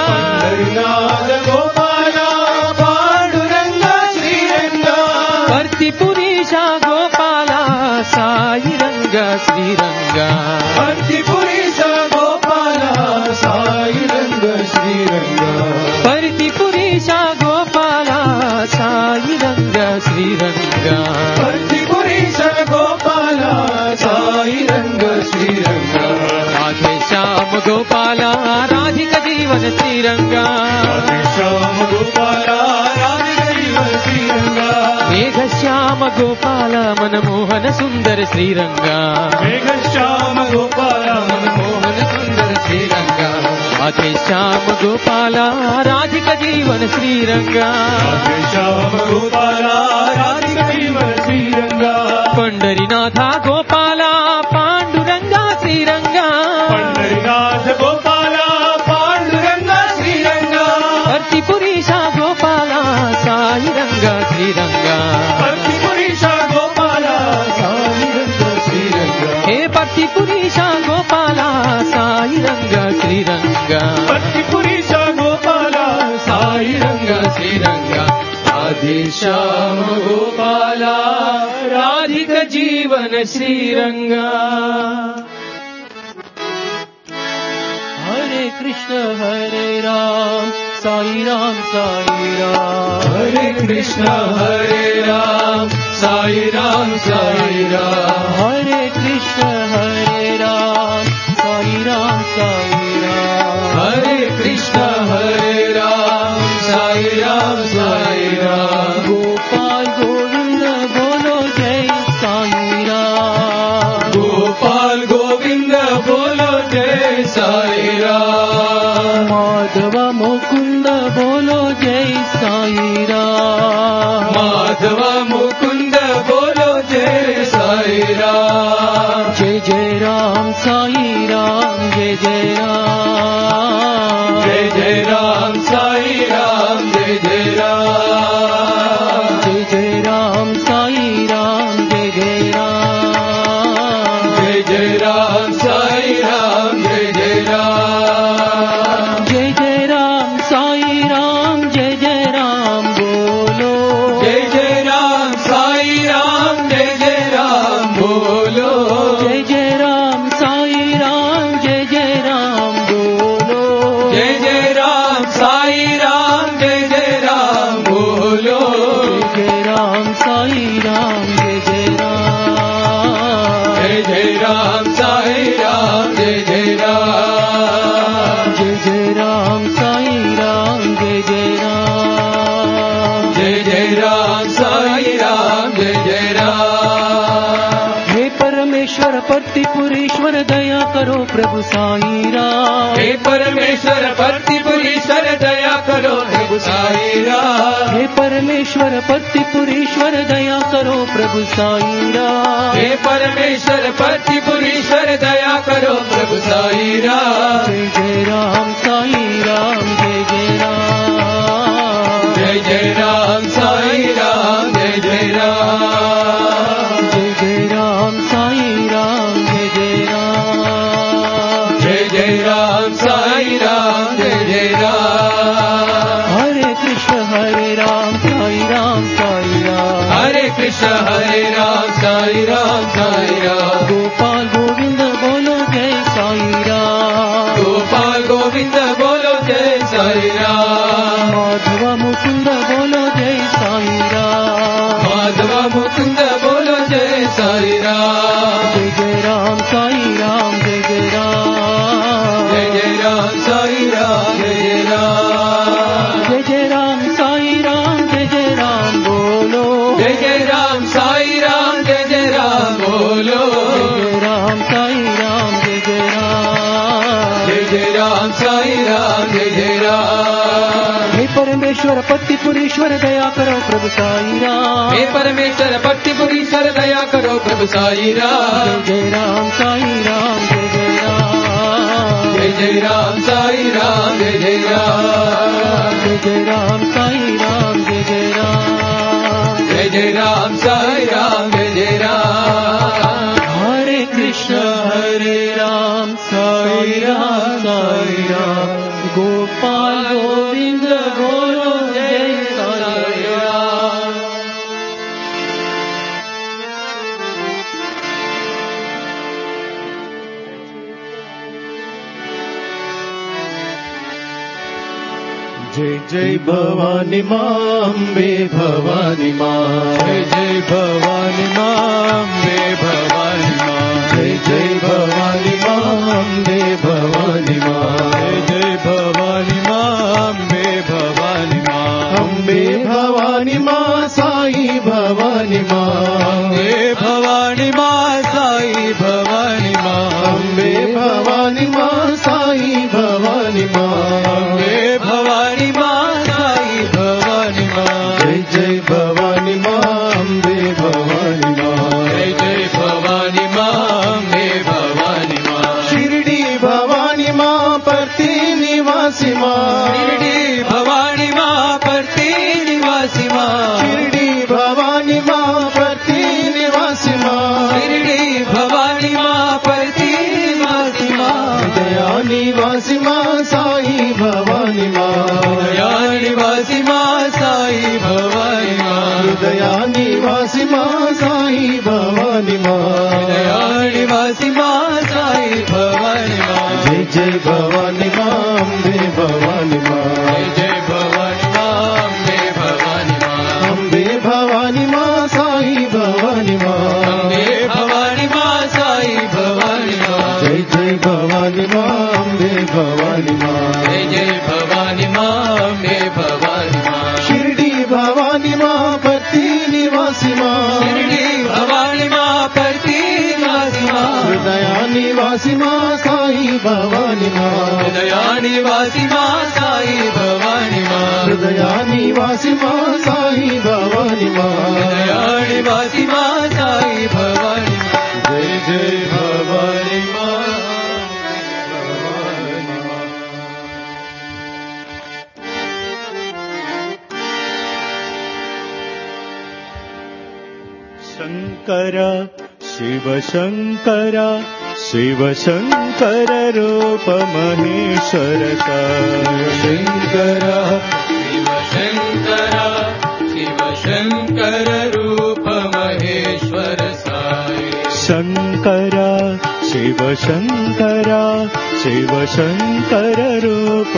S7: హరినాథ గోపాల పాండురంగ శ్రీరంగా
S8: పర్తిపురీష గోపాల సాయిరంగా శ్రీరంగా
S7: భక్తిపురీశ గోపాల సాయిరంగ శ్రీరంగా
S8: పర్తిపురీష గోపాల సాయిరంగా శ్రీరంగా
S7: భక్తిపురీశ గోపాల సాయిరంగ శ్రీరంగా
S8: రాధే శ్యామ గోపాల రాధిక జీవన శ్రీరంగా
S7: శ్యామ గోపాల రాధిక జీవన శ్రీరంగా
S8: మేఘ శ్యామ గోపాల మనమోహన సుందర శ్రీరంగా
S7: మేఘ శ్యామ గోపాల
S8: మనమోహన సుందర శ్రీరంగా రాధే శ్యామ గోపాల రాధిక జీవన శ్రీరంగా
S7: శ్యామ గోపాల రాధిక జీవన శ్రీరంగా
S8: పండరినాథ గోపాల పాండురంగా శ్రీరంగా
S7: పండరినాథ గోపాల పాండురంగ శ్రీరంగా
S8: పర్తిపురీష గోపాల సాయిరంగా శ్రీరంగా
S7: భక్తిపురీశ గోపాల సాయిరంగ శ్రీరంగా
S8: హే పర్తిపురీష గోపాల సాయిరంగా శ్రీరంగా
S7: భక్తిపురీశ గోపాల సాయిరంగ
S8: శ్రీరంగా రాధే శ్యామ గోపాల రాధిక జీవన శ్రీరంగా హరే కృష్ణ హరే రామ్ సాయి రామ్ సాయి రామ్
S7: హరే కృష్ణ హరే రామ్ సాయి రామ్ సాయి రామ్
S8: హరే కృష్ణ హరే రామ్ సాయి రామ్ సాయి రామ్
S7: హరే కృష్ణ హరే రామ్ సాయి రామ్ సాయి రామ్
S8: గోపాల్ గోవింద బోలో జై సాయి రామ్
S7: గోపాల్ గోవింద బోలో జయ సాయి రామ్
S8: మాధవ ముకుంద బోలో జై సాయి రామ్
S7: మాధవ ముకుంద బోలో జయ సాయి రామ్
S8: జై జయ రామ్ సాయి రామ్ జయ జయ రామ్
S7: జయ జయ రామ్ సాయి రామ్ జయ జయ రామ్
S8: జయ జయ రామ్ సాయి రామ్ జయ జయ రామ్
S7: జయ జయ రామ్ సాయి రామ్ జయ జయ రామ్
S8: జయ జయ రామ్ సాయి రామ్ జయ జయ రామ్ బోలో
S7: జయ జయ రామ్
S8: जय जय राम साई राम जय जय राम
S7: जय जय राम साई राम जय जय राम
S8: हे परमेश्वर पतिपुरीश्वर दया करो प्रभु साई राम
S7: हे परमेश्वर पतिपुरीश्वर दया करो प्रभु साई राम
S8: हे परमेश्वर पतिपुरीश्वर दया करो प्रभु साई राम
S7: हे परमेश्वर पतिपुरीश्वर दया करो प्रभु साई राम
S8: जय जय राम साई राम जय जय राम
S7: जय जय राम साई राम जय जय राम
S8: जय जय राम साई राम जय जय राम
S7: जय जय राम साई राम जय जय राम
S8: हरे कृष्ण हरे राम साई राम साई राम
S7: हरे कृष्ण हरे राम साई राम साई राम
S8: गोपाल गोविंद बोलो जय साई राम
S7: गोपाल गोविंद बोलो जय साई राम
S8: माधव मुकुंद बोलो जय साई राम
S7: माधव मुकुंद बोलो जय साई राम
S8: जय जय राम साई राम जय जय राम
S7: जय जय राम साई राम जय जय राम
S8: जय जय राम साई राम जय जय राम बोलो
S7: जय जय राम साई राम जय जय राम बोलो
S8: जय जय राम साई राम जय जय राम
S7: जय जय राम साई राम जय जय राम
S8: हे परमेश्वर पतिपुरीश्वर दया करो प्रभु साई राम
S7: हे परमेश्वर पट्टिपुरीश्वर दया करो प्रभु साई राम
S8: जय जय राम साई राम जय जय राम
S7: जय जय राम साई राम जय जय राम
S8: जय जय राम साई राम जय जय राम
S7: जय जय राम साई राम जय जय राम
S8: हरे कृष्ण हरे राम साई राम साई राम गोपाल गोविंद बोलो जय साई राम
S6: जय जय भवानी माँ अम्बे भवानी माँ जय जय भवानी माँ अम्बे भवानी माँ जय जय भवानी माँ अम्बे भवानी माँ जय जय भवानी माँ अम्बे भवानी माँ अम्बे भवानी माँ साई भवानी माँ अम्बे भवानी माँ साई भवानी माँ अम्बे भवानी माँ साई भवानी माँ अम्बे भवानी माँ साई भवानी माँ जय जय भवानी माँ अम्बे भवानी माँ जय जय भवानी माँ अम्बे भवानी माँ शिरडी भवानी माँ परती निवासी माँ शिरडी भवानी माँ परती निवासी माँ शिरडी भवानी माँ परती निवासी माँ शिरडी भवानी माँ परती निवासी माँ दया निवासी माँ साई भवानी माँ दया निवासी माँ साई भवानी माँ दया निवासी माँ साई भवानी माँ दया निवासी माँ साई भवानी माँ जय जय भवानी माँ अम्बे भवानी माँ जय जय भवानी माँ अम्बे भवानी माँ अम्बे भवानी माँ साई भवानी माँ अम्बे भवानी माँ साई भवानी माँ जय जय भवानी माँ अम्बे भवानी माँ जय जय भवानी माँ अम्बे भवानी माँ शिरडी भवानी माँ पति निवासी माँ शिरडी भवानी माँ पति निवासी माँ हृदया निवासी माँ साई भवानी माँ हृदया निवासी माँ साई भवानी माँ हृदया निवासी माँ साई भवानी माँ हृदया निवासी माँ साई भवानी माँ जय जय भवानी माँ शङ्कर शिव शङ्कर शिव शङ्कर रूप महेश्वर
S7: शङ्कर शिव शङ्कर शिव शङ्कर रूप महेश्वर साई
S6: शङ्कर शिव शङ्कर शिव शङ्कर रूप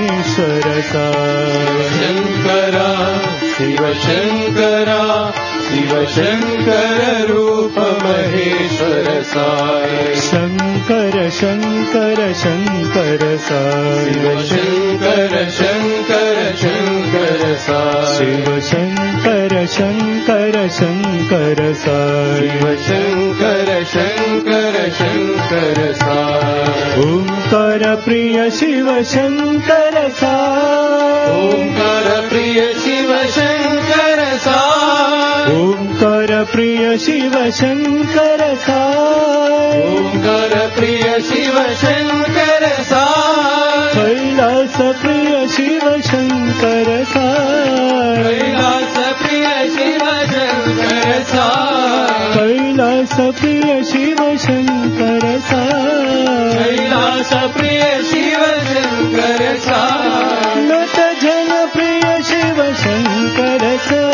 S6: महेश्वर
S7: शङ्कर शिव शङ्कर
S6: शिव शङ्कर रूप महेश्वर साय
S9: शङ्कर शङ्कर शङ्कर
S6: शिव
S9: साय
S6: शङ्कर शङ्कर शङ्कर साय
S9: शिव शङ्कर शङ्कर शङ्कर साय
S6: शिव शङ्कर शङ्कर शङ्कर साय
S9: ओङ्कार प्रिय शिव शङ्कर साय
S6: ओङ्कार प्रिय शिव शङ्कर साय
S9: ओङ्कार प्रिय शिव शङ्कर साय
S6: ओङ्कार प्रिय शिव शङ्कर साय
S9: कैलास प्रिय शिव शङ्कर साय
S6: कैलास प्रिय शिव शङ्कर साय
S9: कैलास प्रिय शिव शङ्कर साय
S6: कैलास प्रिय शिव शङ्कर साय
S9: नत जन प्रिय शिव शङ्कर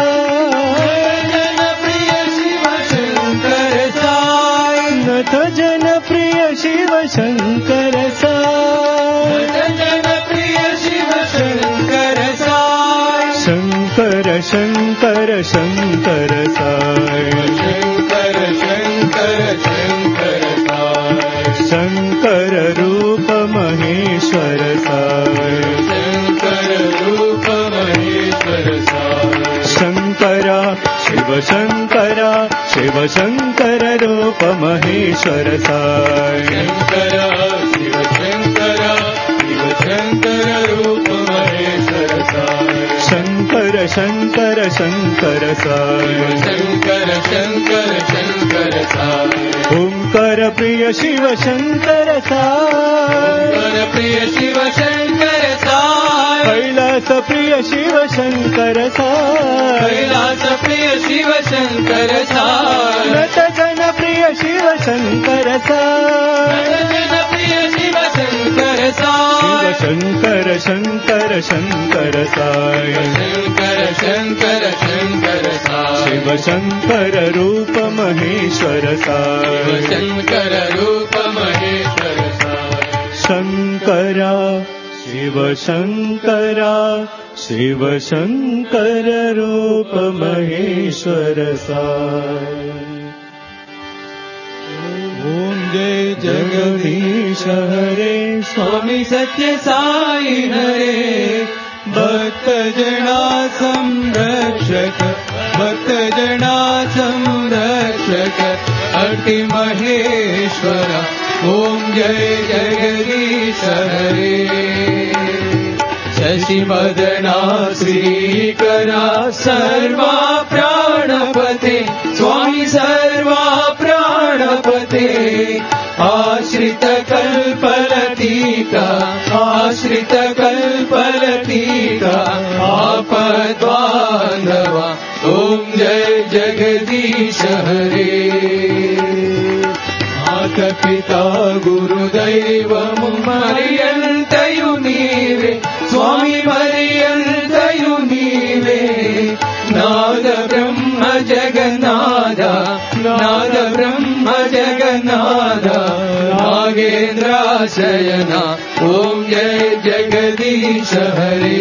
S9: साय
S6: जन प्रिय शिव शङ्कर साय
S9: नत जन प्रिय शिव शङ्कर साय
S6: जन प्रिय शिव शङ्कर साय
S9: शङ्कर शङ्कर शङ्कर साय
S6: शङ्कर शङ्कर शङ्कर साय
S9: शङ्कर रूप महेश्वर साय
S6: शङ्कर रूप महेश्वर साय
S9: शङ्करा शिव शङ्करा शिव शङ्कर रूप महेश्वर साय
S6: शङ्कर शिव शङ्कर शिव शङ्कर रूप महेश्वर साय
S9: शङ्कर शङ्कर शङ्कर साय
S6: शङ्कर शङ्कर शङ्कर साय
S9: ओङ्कार प्रिय शिव शङ्कर साय
S6: शङ्कर प्रिय शिव शङ्कर साय
S9: कैलास प्रिय शिव शङ्कर साय
S6: कैलास प्रिय शिव शङ्कर साय
S9: नत जन प्रिय शिव शङ्कर साय
S6: जन प्रिय शिव शङ्कर
S9: शिव
S6: साय
S9: शङ्कर शङ्कर शङ्कर साय
S6: शङ्कर शङ्कर शङ्कर साय
S9: शिव शङ्कर रूप महेश्वर साय
S6: शङ्कर रूप महेश्वर साय
S9: शङ्करा शिव शङ्करा शिव शङ्कर रूप महेश्वर साय
S6: ॐ जय
S9: जगदीश हरे
S6: स्वामी सत्य साई हरे भक्तजना संरक्षक भक्तजना संरक्षक अति महेश्वर ॐ जय जगदीश हरे शशिवदना श्रीकरा सर्वा प्राणपते स्वामी सर्वा प्राणपते आश्रित कल्पलतीका आश्रित कल्पलतीका आपद्बान्धवा ॐ जय जगदीश हरे మాతపితా గురుదైవము మరియంతయు నీవే స్వామి మరియంతయు నీవే నాద బ్రహ్మ జగన్నాథ నాద బ్రహ్మ జగన్నాథ నాగేంద్రాశయన ఓం జయ జగదీశ హరే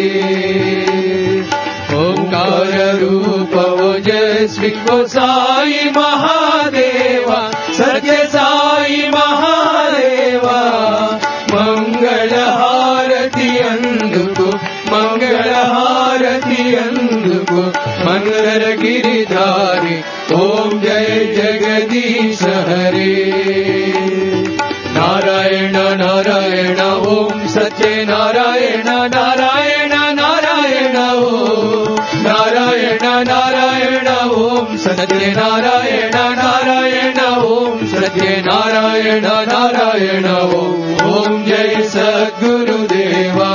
S6: ఓంकार रूप ओजस्वी ओ साई महादेवा सत्य साई महादेवा मंगल हारति अंदुको मंगल हारति अंदुको मंगल गिरिधारी ओम जय जगदीश हरे नारायण नारायण ओम सत्य नारायण नारायण नारायण ओम नारायण नारायण ओम सत्य नारायण नारायण ओम सत्य नारायण नारायण ओम ओम जय सद्गुरुदेवा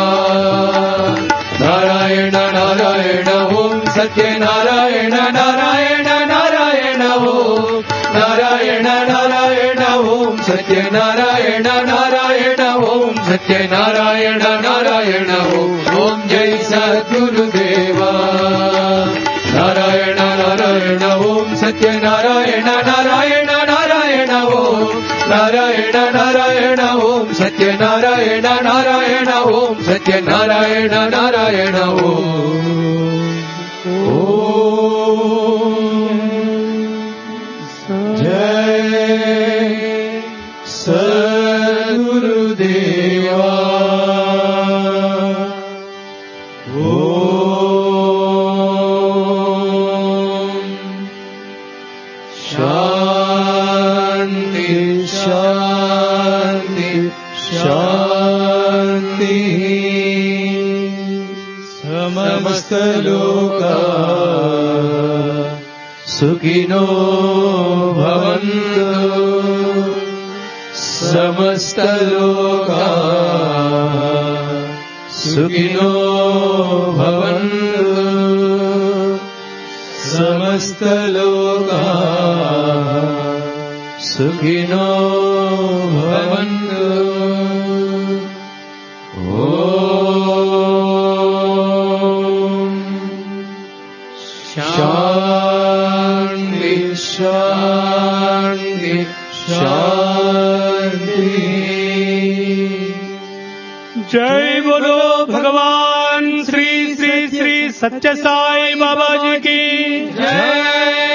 S6: नारायण नारायण ओम सत्य नारायण नारायण नारायण ओम नारायण नारायण ओम सत्य नारायण नारायण ओम सत्य नारायण नारायण ओम ओम जय सद्गुरुदेवा नारायण नारायण ओम सत्य नारायण नारायण नारायण ओम नारायण नारायण ओम सत्य नारायण नारायण ओम सत्य नारायण नारायण ओम ओम
S7: समस्तलोका सुखिनो भवन्तु समस्तलोका सुखिनो भवन्तु समस्तलोका सुखिनो भवन्तु ॐ शान्ति शान्ति शान्ति
S9: जय बोलो भगवान श्री श्री श्री सत्य साई बाबा जी की
S7: जय